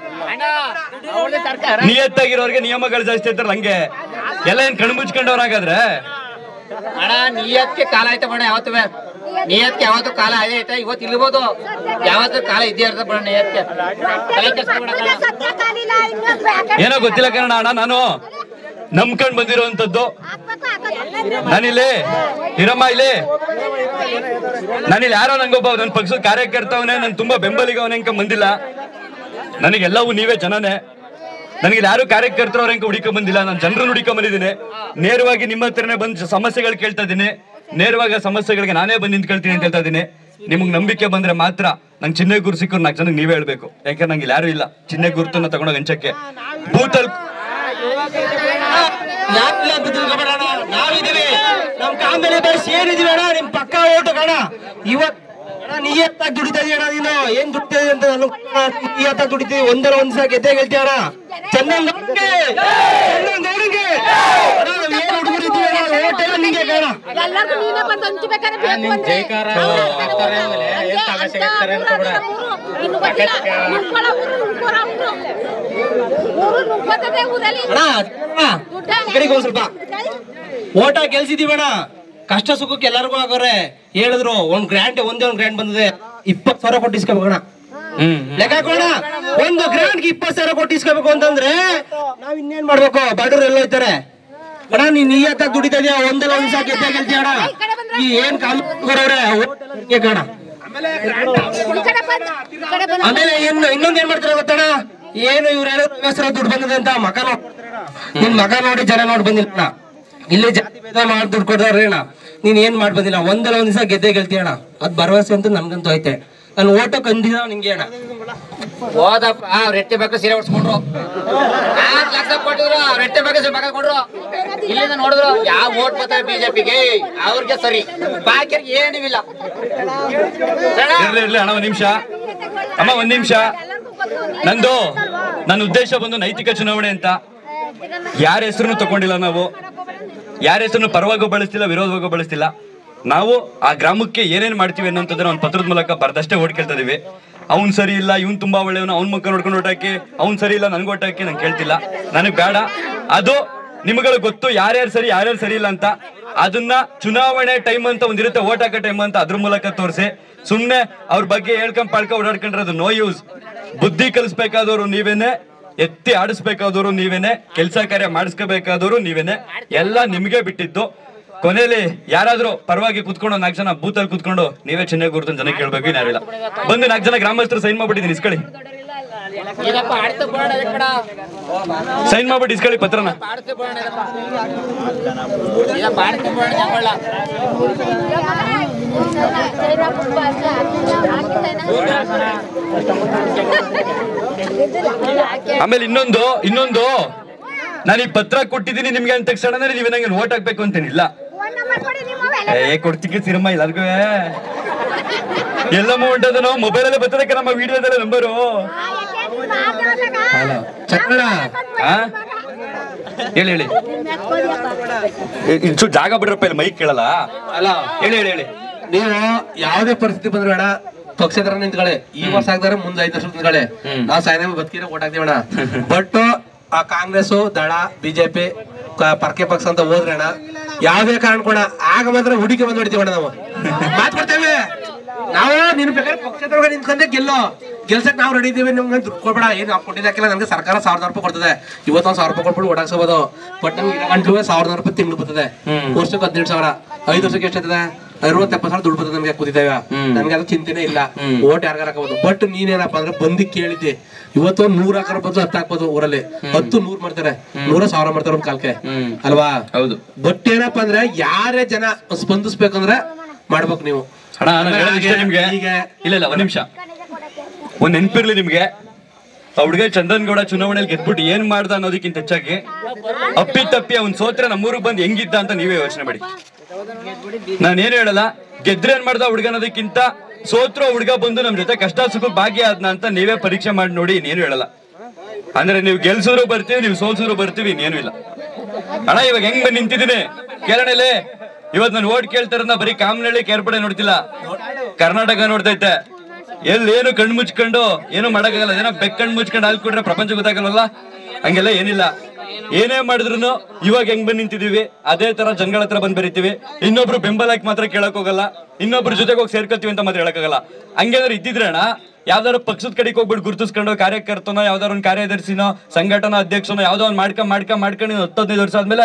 ನಿಯತ್ತಾಗಿರೋರ್ಗೆ ನಿಯಮಗಳು ಜಾಸ್ತಿ ಇರ್ತಾರಲ್ಲ ಹಂಗೆ ಎಲ್ಲ ಏನ್ ಕಣ್ಣು ಮುಚ್ಕೊಂಡವ್ರಾಗಾದ್ರೆ ಅಣ್ಣ ನಿಯತ್ಗೆ ಕಾಲ ಐತೆ ಬಣ್ಣ ಯಾವತ್ತು ನಿಯತ್ಗೆ ಯಾವತ್ತು ಕಾಲ ಅದೇ ಐತೆ ಇವತ್ತು ಇಲ್ಬೋದು ಯಾವತ್ತು ಕಾಲ ಇದ್ದೇ ಇರ್ತದೆ ಬಣ್ಣ ನಿಯತ್ಗೆ ತಲೆ ಕೆಡ್ಸ್ಕೊಬೇಡ ಕಣ. ಏನೋ ಗೊತ್ತಿಲ್ಲ ಕನ್ನಡ ಅಣ್ಣ ನಾನು ನಂಬ್ಕೊಂಡ್ ಬಂದಿರೋಂಥದ್ದು ನಾನಿಲ್ಲಿ ಇರಮ್ಮ ಇಲ್ಲಿ ನಾನಿಲ್ಲಿ ಯಾರೋ ನಂಗೊಬ್ಬ ನನ್ನ ಪಕ್ಷದ ಕಾರ್ಯಕರ್ತವನೇ ನನ್ ತುಂಬಾ ಬೆಂಬಲಿಗ ಅವನೇ ಬಂದಿಲ್ಲ ನನಗೆಲ್ಲವೂ ನೀವೇ ಜನನೇ ನನಗೆ ಯಾರು ಕಾರ್ಯಕರ್ತರು ಅವ್ರ ಹುಡುಕ ಬಂದಿಲ್ಲ ನಾನು ಜನರನ್ನು ಹುಡುಕ ಬಂದಿದ್ದೀನಿ ನೇರವಾಗಿ ನಿಮ್ಮ ಹತ್ರನೇ ಬಂದು ಸಮಸ್ಯೆಗಳು ಕೇಳ್ತಾ ಇದ್ದೀನಿ ನೇರವಾಗಿ ಆ ಸಮಸ್ಯೆಗಳಿಗೆ ನಾನೇ ಬಂದು ನಿಂತ್ಕೊಳ್ತೀನಿ ಅಂತ ಹೇಳ್ತಾ ಇದ್ದೀನಿ ನಿಮ್ಗೆ ನಂಬಿಕೆ ಬಂದ್ರೆ ಮಾತ್ರ ನಂಗೆ ಚಿಹ್ನೆ ಗುರು ಸಿಕ್ಕರು ನಾಲ್ಕು ಜನಕ್ಕೆ ನೀವೇ ಹೇಳ್ಬೇಕು ಯಾಕಂದ್ರೆ ನಂಗೆ ಇಲ್ಲಿ ಯಾರು ಇಲ್ಲ ಚಿಹ್ನೆ ಗುರುತನ್ನ ತಗೊಂಡೋಗಿ ಹಂಚಕ್ಕೆ ಬೂತಲ್ ಯಾಕಿಲ್ಲ ಅಂತ ತಿಳ್ಕೊಬೇಡ ಅಣ್ಣ. ನಾವಿದೀವಿ ನಮ್ ಕಾಂಬೆಲೆ ಬೇಸ್ ಏನಿದೀವಿ ಅಣ್ಣ ನಿಮ್ ಪಕ್ಕ ಓಟು ಕಣ ಇವತ್ ಅಣ್ಣ ನಿಯತ್ತಾಗಿ ದುಡಿತಾ ಇದೀಯ ಅಣ್ಣ ನೀನು ಏನ್ ದುಡಿತಾ ಇದೀಯ ಅಂತ ನಾನು ನಿಯತ್ತಾಗಿ ದುಡಿತೀವಿ ಒಂದರ ಒಂದ್ ದಿವಸ ಗೆದ್ದೆ ಗೆಲ್ತೀಯ ಅಣ್ಣ ಚಂದನ್ ಗೌಡ್ಗೆ ಚಂದನ್ ಗೌಡ್ಗೆ ಅಣ್ಣ ನಾವ್ ಏನ್ ಹುಡುಗರು ಇದ್ದೀವಿ ಅಣ್ಣ ಓಟ್ ಎಲ್ಲ ನಿಂಗೆ ಕಣ ಎಲ್ಲರಿಗೂ ನೀನೇ ಬಂದು ಹಂಚ್ಬೇಕಾದ್ರೆ ಬೇಕು ನಿನ್ ಅಂದ್ರೆ. ಜೈಕಾರ ಅವ್ರು ಹಾಕ್ತಾರೆ ಆಮೇಲೆ ಹಂಗೆ ಏನ್ ತಮಾಷೆಗೆ ಅಂತ ಹಾಕ್ತಾರೆ ಅಂತ ಊರು ಕೂಡ. ಅದನ್ನ ಊರು. ಇನ್ನು ಗೊತ್ತಿಲ್ಲ. ನುಗ್ಗೋಳ ಊರು, ನುಗ್ಗೋಳ ಊರು. ಊರು ನುಗ್ಗೋತದೆ ಊರಲ್ಲಿ. ಅಣ್ಣ ಅಣ್ಣ, ಈ ಕಡೆಗೆ ಹೋಗ್ ಸ್ವಲ್ಪ ಓಟ ಗೆಲ್ಸಿದೀವಣ್ಣ ಕಷ್ಟ ಸುಖಕ್ಕೆ ಎಲ್ಲರಿಗೂ ಆಗೋರೆ ಹೇಳಿದ್ರು ಒಂದ್ ಗ್ರ್ಯಾಂಟ್ ಒಂದೇ ಒಂದ್ ಗ್ರ್ಯಾಂಟ್ ಬಂದಿದೆ ಇಪ್ಪತ್ ಸಾವಿರ ಕೊಟ್ಟು ಇಸ್ಕೋಬೇಕಣ್ಣ ಹ್ಮ್ ಲೆಕ್ಕ ಹಾಕೋಣ ಒಂದು ಗ್ರ್ಯಾಂಡ್ ಇಪ್ಪತ್ ಸಾವಿರ ಕೊಟ್ಟು ಇಸ್ಕೋಬೇಕು ಅಂತಂದ್ರೆ ನಾವ್ ಇನ್ನೇನ್ ಮಾಡ್ಬೇಕು ಬಡವ್ರು ಎಲ್ಲ ಹೋಯ್ತಾರೆ ಅಣ್ಣ ನೀನ್ ನಿಯತ್ತಾಗಿ ದುಡಿತಾ ಇದೀಯ ಒಂದಲ್ಲ ಒಂದ್ ಸಾಕು ಗೆದ್ದೆ ಗೆಲ್ತೀಯ ಅಣ್ಣ ಈ ಏನ್ ಕಾಮಗಾರವ್ರೆ ಕಣ ಈ ಕಡೆ ಬಂದು, ಈ ಕಡೆ ಬಂದು. ಆಮೇಲೆ ಇನ್ನು ಇನ್ನೊಂದ್ ಏನ್ ಮಾಡ್ತಾರೆ ಗೊತ್ತಣ್ಣ ಏನು ಇವ್ರ ಹೆಸರು ದುಡ್ಡು ಬಂದಿದೆ ಅಂತ ಮಗ ನೋಡ್ ನಿನ್ ಮಗ ನೋಡಿ ಜನ ನೋಡಿ ಬಂದಿಲ್ಲ ಅಣ್ಣ. ಇಲ್ಲಿ ಜಾತಿ ಭೇದ ಮಾಡಿ ದುಡ್ಡು ಕೊಡ್ತಾರೆ ಅಣ್ಣ ನೀನ್ ಏನ್ ಮಾಡಿ ಬಂದಿಲ್ಲ ಒಂದಲ್ಲ ಒಂದ್ ದಿವಸ ಗೆದ್ದೆ ಗೆಲ್ತೀಯ ಅಣ್ಣ ಅದ್ ಭರವಸೆ ಅಂತ ನನ್ಗಂತೂ ಐತೆ ನಾನು ಓಟೋ ಕಂದಿದ ನಿಂಗೆ ಅಣ್ಣ ಹೋದಪ್ಪ ಅವ್ರ ಎಟ್ಟೆ ಬೇಕು ಸೀರೆ ಉಡ್ಸ್ಕೊಂಡ್ರು ನಾಲ್ಕು ಲಕ್ಷ ಕೊಟ್ಟಿದ್ರು ಅವ್ರ ಎಟ್ಟೆ ಬೇಕು ಸೀರೆ ಬೇಕಾ ಕೊಡ್ರು ಇಲ್ಲಿಂದ ನೋಡಿದ್ರು ಯಾವ ಓಟ್ ಬರ್ತಾರೆ ಬಿಜೆಪಿಗೆ ಅವ್ರಿಗೆ ಸರಿ ಬಾಕಿಯವ್ರಿಗೆ ಏನೂ ಇಲ್ಲ ಸಣ್ಣ? ಇರ್ಲಿ ಇರ್ಲಿ ಅಣ್ಣ ಒಂದ್ ನಿಮಿಷ ಅಮ್ಮ ಒಂದ್ ನಿಮಿಷ ನಂದು ನನ್ನ ಉದ್ದೇಶ ಬಂದು ನೈತಿಕ ಚುನಾವಣೆ ಅಂತ ಯಾರ ಹೆಸರು ತಗೊಂಡಿಲ್ಲ ನಾವು ಯಾರ ಹೆಸರು ಪರವಾಗೂ ಬಳಸ್ತಿಲ್ಲ ವಿರೋಧವಾಗೂ ಬಳಸ್ತಿಲ್ಲ ನಾವು ಆ ಗ್ರಾಮಕ್ಕೆ ಏನೇನ್ ಮಾಡ್ತೀವಿ ಅನ್ನೋಂಥದ್ದನ್ನ ಒಂದು ಪತ್ರದ ಮೂಲಕ ಬರ್ದಷ್ಟೇ ಓಟ್ ಕೇಳ್ತಾ ಇದೀವಿ ಅವ್ನ್ ಸರಿ ಇಲ್ಲ ಇವ್ನ್ ತುಂಬಾ ಒಳ್ಳೆಯವನು ಅವ್ನ್ ಮುಖ ನೋಡ್ಕೊಂಡು ಓಟಾಕಿ ಅವ್ನ್ ಸರಿ ಇಲ್ಲ ನನ್ಗೆ ಓಟಾಕಿ ನಂಗೆ ಕೇಳ್ತಿಲ್ಲ ನನಗ್ ಬೇಡ ಅದು ನಿಮ್ಗಳು ಗೊತ್ತು ಯಾರ್ಯಾರು ಸರಿ ಯಾರ್ಯಾರು ಸರಿ ಇಲ್ಲ ಅಂತ ಅದನ್ನ ಚುನಾವಣೆ ಟೈಮ್ ಅಂತ ಒಂದಿರುತ್ತೆ ಓಟ್ ಹಾಕೋ ಟೈಮ್ ಅಂತ ಅದ್ರ ಮೂಲಕ ತೋರಿಸಿ ಸುಮ್ನೆ ಅವ್ರ ಬಗ್ಗೆ ಹೇಳ್ಕೊಂಡ್ ಪಾಳ್ಕ ಓಡಾಡ್ಕೊಂಡ್ರೆ ಅದು ನೋ ಯೂಸ್ ಬುದ್ಧಿ ಕಲಿಸ್ಬೇಕಾದವರು ನೀವೇನೆ ಎತ್ತಿ ಆಡಿಸ್ಬೇಕಾದವರು ನೀವೇನೆ ಕೆಲಸ ಕಾರ್ಯ ಮಾಡಿಸ್ಕೋಬೇಕಾದವರು ನೀವೇನೆ ಎಲ್ಲ ನಿಮ್ಗೆ ಬಿಟ್ಟಿದ್ದು ಕೊನೆಯಲ್ಲಿ ಯಾರಾದ್ರೂ ಪರವಾಗಿ ಕುತ್ಕೊಂಡು ನಾಲ್ಕು ಜನ ಬೂತಲ್ಲಿ ಕುತ್ಕೊಂಡು ನೀವೇ ಚಿನ್ನ ಗುರುತು ಜನಕ್ಕೆ ಕೇಳ್ಬೇಕು ಇನ್ಯಾರಿಲ್ಲ ಬಂದು ನಾಲ್ಕು ಜನ ಗ್ರಾಮಸ್ಥರು ಸೈನ್ ಮಾಡ್ಬಿಟ್ಟಿದ್ದೀನಿ ಇಸ್ಕೊಳ್ಳಿ ಇದಪ್ಪ ಆಡ್ತು ಬೋರ್ಡ್ ಅದಕ್ಕೆ ಬಿಡ ಸೈನ್ ಮಾಡ್ಬಿಟ್ಟು ಇಸ್ಕೊಳ್ಳಿ ಪತ್ರನ ಆಡ್ತು ಬೋರ್ಡ್ ಇದಪ್ಪ ಇದಪ್ಪ ಆಡ್ತು ಬೋರ್ಡ್ ತಗೊಳ್ಳ ಆಮೇಲೆ ಇನ್ನೊಂದು ಇನ್ನೊಂದು ನಾನು ಈ ಪತ್ರ ಕೊಟ್ಟಿದ್ದೀನಿ ನಿಮ್ಗೆ ಅಂದ ತಕ್ಷಣ ನೀವೇ ನಂಗೆ ಓಟ್ ಹಾಕ್ಬೇಕು ಅಂತೇನಿಲ್ಲ ಏ ಕೊಡ್ತಿಕ್ಕೆ ಸಿರಮ್ಮ ಎಲ್ಲರಿಗೂ ಎಲ್ಲ ಹೊಂಟದ ನಾವು ಮೊಬೈಲ್ ಅಲ್ಲೇ ಬರ್ತದಕ್ಕೆ ನಮ್ಮ ವಿಡಿಯೋದಲ್ಲ ನಂಬರು ಚಕ್ರಣ್ಣ ಆ? ಹೇಳಿ ಹೇಳಿ ಇನ್ಸು ಜಾಗ ಬಿಡ್ರಪ್ಪ ಇಲ್ಲಿ ಮೈಕ್ ಕೇಳಲ್ಲ ಅಲ್ಲ ಹೇಳಿ ಹೇಳಿ ಹೇಳಿ ನೀವು ಯಾವುದೇ ಪರಿಸ್ಥಿತಿ ಬಂದ್ರು ಬೇಡ ಪಕ್ಷೇತರ ನಿಂತ್ಕೊಳ್ಳಿ ಈ ವರ್ಷ ಆಗ್ದಾರೆ ಮುಂದೆ ಐದು ವರ್ಷ ನಿಂತ್ಕೊಳ್ಳಿ ಹ್ಮ್. ನಾವು ಸಾಯನ ಬದುಕಿರ ಓಟ್ ಹಾಕ್ತೀವಣ್ಣ ಬಟ್ ಆ ಕಾಂಗ್ರೆಸ್ ದಳ ಬಿಜೆಪಿ ಪರ್ಕೆ ಪಕ್ಷ ಅಂತ ಹೋದ್ರಣ ಯಾವ್ದೇ ಕಾರಣ ಕೊಡ ಆಗ ಮಾತ್ರ ಹುಡುಕಿ ಬಂದ್ ಹೊಡಿತೀವಿ ಅಣ್ಣ ನಾವು ಮಾತ್ ಕೊಡ್ತೇವೆ ನಾವು ನಿನ್ ಬೇಕಾದ್ರೆ ಪಕ್ಷದೊಳಗೆ ನಿಂತ್ಕೊಂಡೆ ಗೆಲ್ಲೋ ಗೆಲ್ಸಕ್ ನಾವು ರೆಡಿ ಇದೀವಿ ನಿಮ್ಗೆ ದುಡ್ಡು ಕೊಡ್ಬೇಡ ಏನ್ ನಾವು ಕೊಟ್ಟಿದ್ದಕ್ಕೆಲ್ಲ ನನಗೆ ಸರ್ಕಾರ ಸಾವಿರದ ರೂಪಾಯಿ ಕೊಡ್ತದೆ ಇವತ್ತೊಂದು ಸಾವಿರ ರೂಪಾಯಿ ಕೊಟ್ಬಿಟ್ಟು ಓಡಾಕ್ಸಬಹುದು ಬಟ್ ನಮ್ಗೆ ಗಂಟಲು ಸಾವಿರದ ರೂಪಾಯಿ ತಿಂಗಳು ಬರ್ತದೆ ವರ್ಷಕ್ಕೆ ಹದಿನೆಂಟು ಸಾವಿರ ಐದು ವರ್ಷಕ್ಕೆ ಎಷ್ಟಾಗ್ತದೆ ಅರವತ್ತು ಎಪ್ಪತ್ತು ಸಾವಿರ ದುಡ್ಡು ಬರ್ತದೆ ನಮ್ಗೆ ಕೂತಿದ್ದೇವೆ ನನ್ಗೆ ಅದು ಚಿಂತೆನೇ ಇಲ್ಲ ಓಟ್ ಯಾರಿಗಾರ ಹಾಕಬಹುದು ಬಟ್ ನೀನೇನಪ್ಪ ಅಂದ್ರೆ ಬಂದು ಕೇಳಿದ್ದೆ ಇವತ್ತು ನೂರ್ ಹಾಕರ ಬದಲು ಹತ್ತು ಹಾಕ್ಬೋದು ಊರಲ್ಲಿ ಹತ್ತು ನೂರ್ ಮಾಡ್ತಾರೆ ನೂರ ಸಾವಿರ ಮಾಡ್ತಾರೆ ಒಂದ್ ಕಾಲ್ಕೆ ಅಲ್ವಾ ಹೌದು ಬಟ್ ಏನಪ್ಪಾ ಅಂದ್ರೆ ಯಾರೇ ಜನ ಸ್ಪಂದಿಸ್ಬೇಕಂದ್ರೆ ಮಾಡ್ಬೇಕು ನೀವು ಅಣ್ಣ ನಾನು ಹೇಳೋದು ಇಷ್ಟೇ ನಿಮ್ಗೆ ಈಗ ಇಲ್ಲ ಇಲ್ಲ ಒಂದ್ ನಿಮಿಷ ಒಂದ್ ನೆನ್ಪಿರ್ಲಿ ನಿಮ್ಗೆ ಆ ಹುಡುಗ ಚಂದನ್ ಗೌಡ ಚುನಾವಣೆಯಲ್ಲಿ ಗೆದ್ಬಿಟ್ಟು ಏನ್ ಮಾಡ್ದ ಅನ್ನೋದಕ್ಕಿಂತ ಹೆಚ್ಚಾಗಿ ಅಪ್ಪಿ ತಪ್ಪಿ ಅವ್ನ್ ಸೋತ್ರೆ ನಮ್ಮೂರಿಗೆ ಬಂದು ಹೆಂಗಿದ್ದ ಅಂತ ನೀವೇ ಯೋಚನೆ ಮಾಡಿ ನಾನೇನು ಹೇಳಲ್ಲ ಗೆದ್ರೆ ಏನ್ ಮಾಡ್ದ ಹುಡುಗ ಅನ್ನೋದಕ್ಕಿಂತ ಸೋತ್ರೋ ಹುಡುಗ ಬಂದು ನಮ್ ಜೊತೆ ಕಷ್ಟ ಸುಖ ಭಾಗಿಯಾದ್ನ ಅಂತ ನೀವೇ ಪರೀಕ್ಷೆ ಮಾಡಿ ನೋಡಿ ಇನ್ನೇನು ಹೇಳಲ್ಲ ಅಂದ್ರೆ ನೀವು ಗೆಲ್ಸಿದ್ರು ಬರ್ತೀವಿ ನೀವು ಸೋಲ್ಸಿದ್ರು ಬರ್ತೀವಿ ಇನ್ನೇನು ಇಲ್ಲ ಅಣ್ಣ ಇವಾಗ ಹೆಂಗ್ ಬಂದ್ ನಿಂತಿದ್ದೀನಿ ಕೇಳಣಲೆ ಇವತ್ ನಾನು ಓಟ್ ಕೇಳ್ತಾರನ್ನ ಬರೀ ಕಾಮನಹಳ್ಳಿ ಕೇರ್ಪಡೆ ನೋಡ್ತಿಲ್ಲ ಕರ್ನಾಟಕ ನೋಡ್ತೈತೆ ಎಲ್ಲಿ ಏನು ಕಣ್ಣು ಮುಚ್ಕೊಂಡು ಏನು ಮಾಡಕ್ಕಾಗಲ್ಲ ಏನೋ ಬೆಕ್ ಕಣ್ಣು ಮುಚ್ಕೊಂಡು ಹಾಲ್ ಕೊಟ್ರೆ ಪ್ರಪಂಚ ಗೊತ್ತಾಗಲ್ವಲ್ಲ ಹಂಗೆಲ್ಲ ಏನಿಲ್ಲ ಏನೇ ಮಾಡಿದ್ರು ಇವಾಗ ಹೆಂಗ್ ಬಂದ್ ನಿಂತಿದೀವಿ ಅದೇ ತರ ಜನಗಳ ಹತ್ರ ಬಂದ್ ಬರೀತೀವಿ ಇನ್ನೊಬ್ರು ಬೆಂಬಲಕ್ಕೆ ಮಾತ್ರ ಕೇಳಕ್ ಹೋಗಲ್ಲ ಇನ್ನೊಬ್ರ ಜೊತೆಗೆ ಹೋಗಿ ಸೇರ್ಕೊತೀವಿ ಅಂತ ಮಾತ್ರ ಹೇಳಕ್ಕಾಗಲ್ಲ ಹಂಗೇನಾದ್ರು ಇದ್ದಿದ್ರೆ ಅಣ್ಣ ಯಾವ್ದಾದ್ರು ಪಕ್ಷದ ಕಡೆಗೆ ಹೋಗ್ಬಿಟ್ಟು ಗುರುತಿಸ್ಕೊಂಡು ಕಾರ್ಯಕರ್ತನೋ ಯಾವ್ದಾದ್ರು ಒಂದು ಕಾರ್ಯದರ್ಶಿನೋ ಸಂಘಟನಾ ಅಧ್ಯಕ್ಷನೋ ಯಾವ್ದೋ ಒಂದು ಮಾಡ್ಕೊಂಡ್ ಮಾಡ್ಕೊಂಡ್ ಮಾಡ್ಕೊಂಡು ಇನ್ನು ಹತ್ತು ಹದಿನೈದು ವರ್ಷ ಆದ್ಮೇಲೆ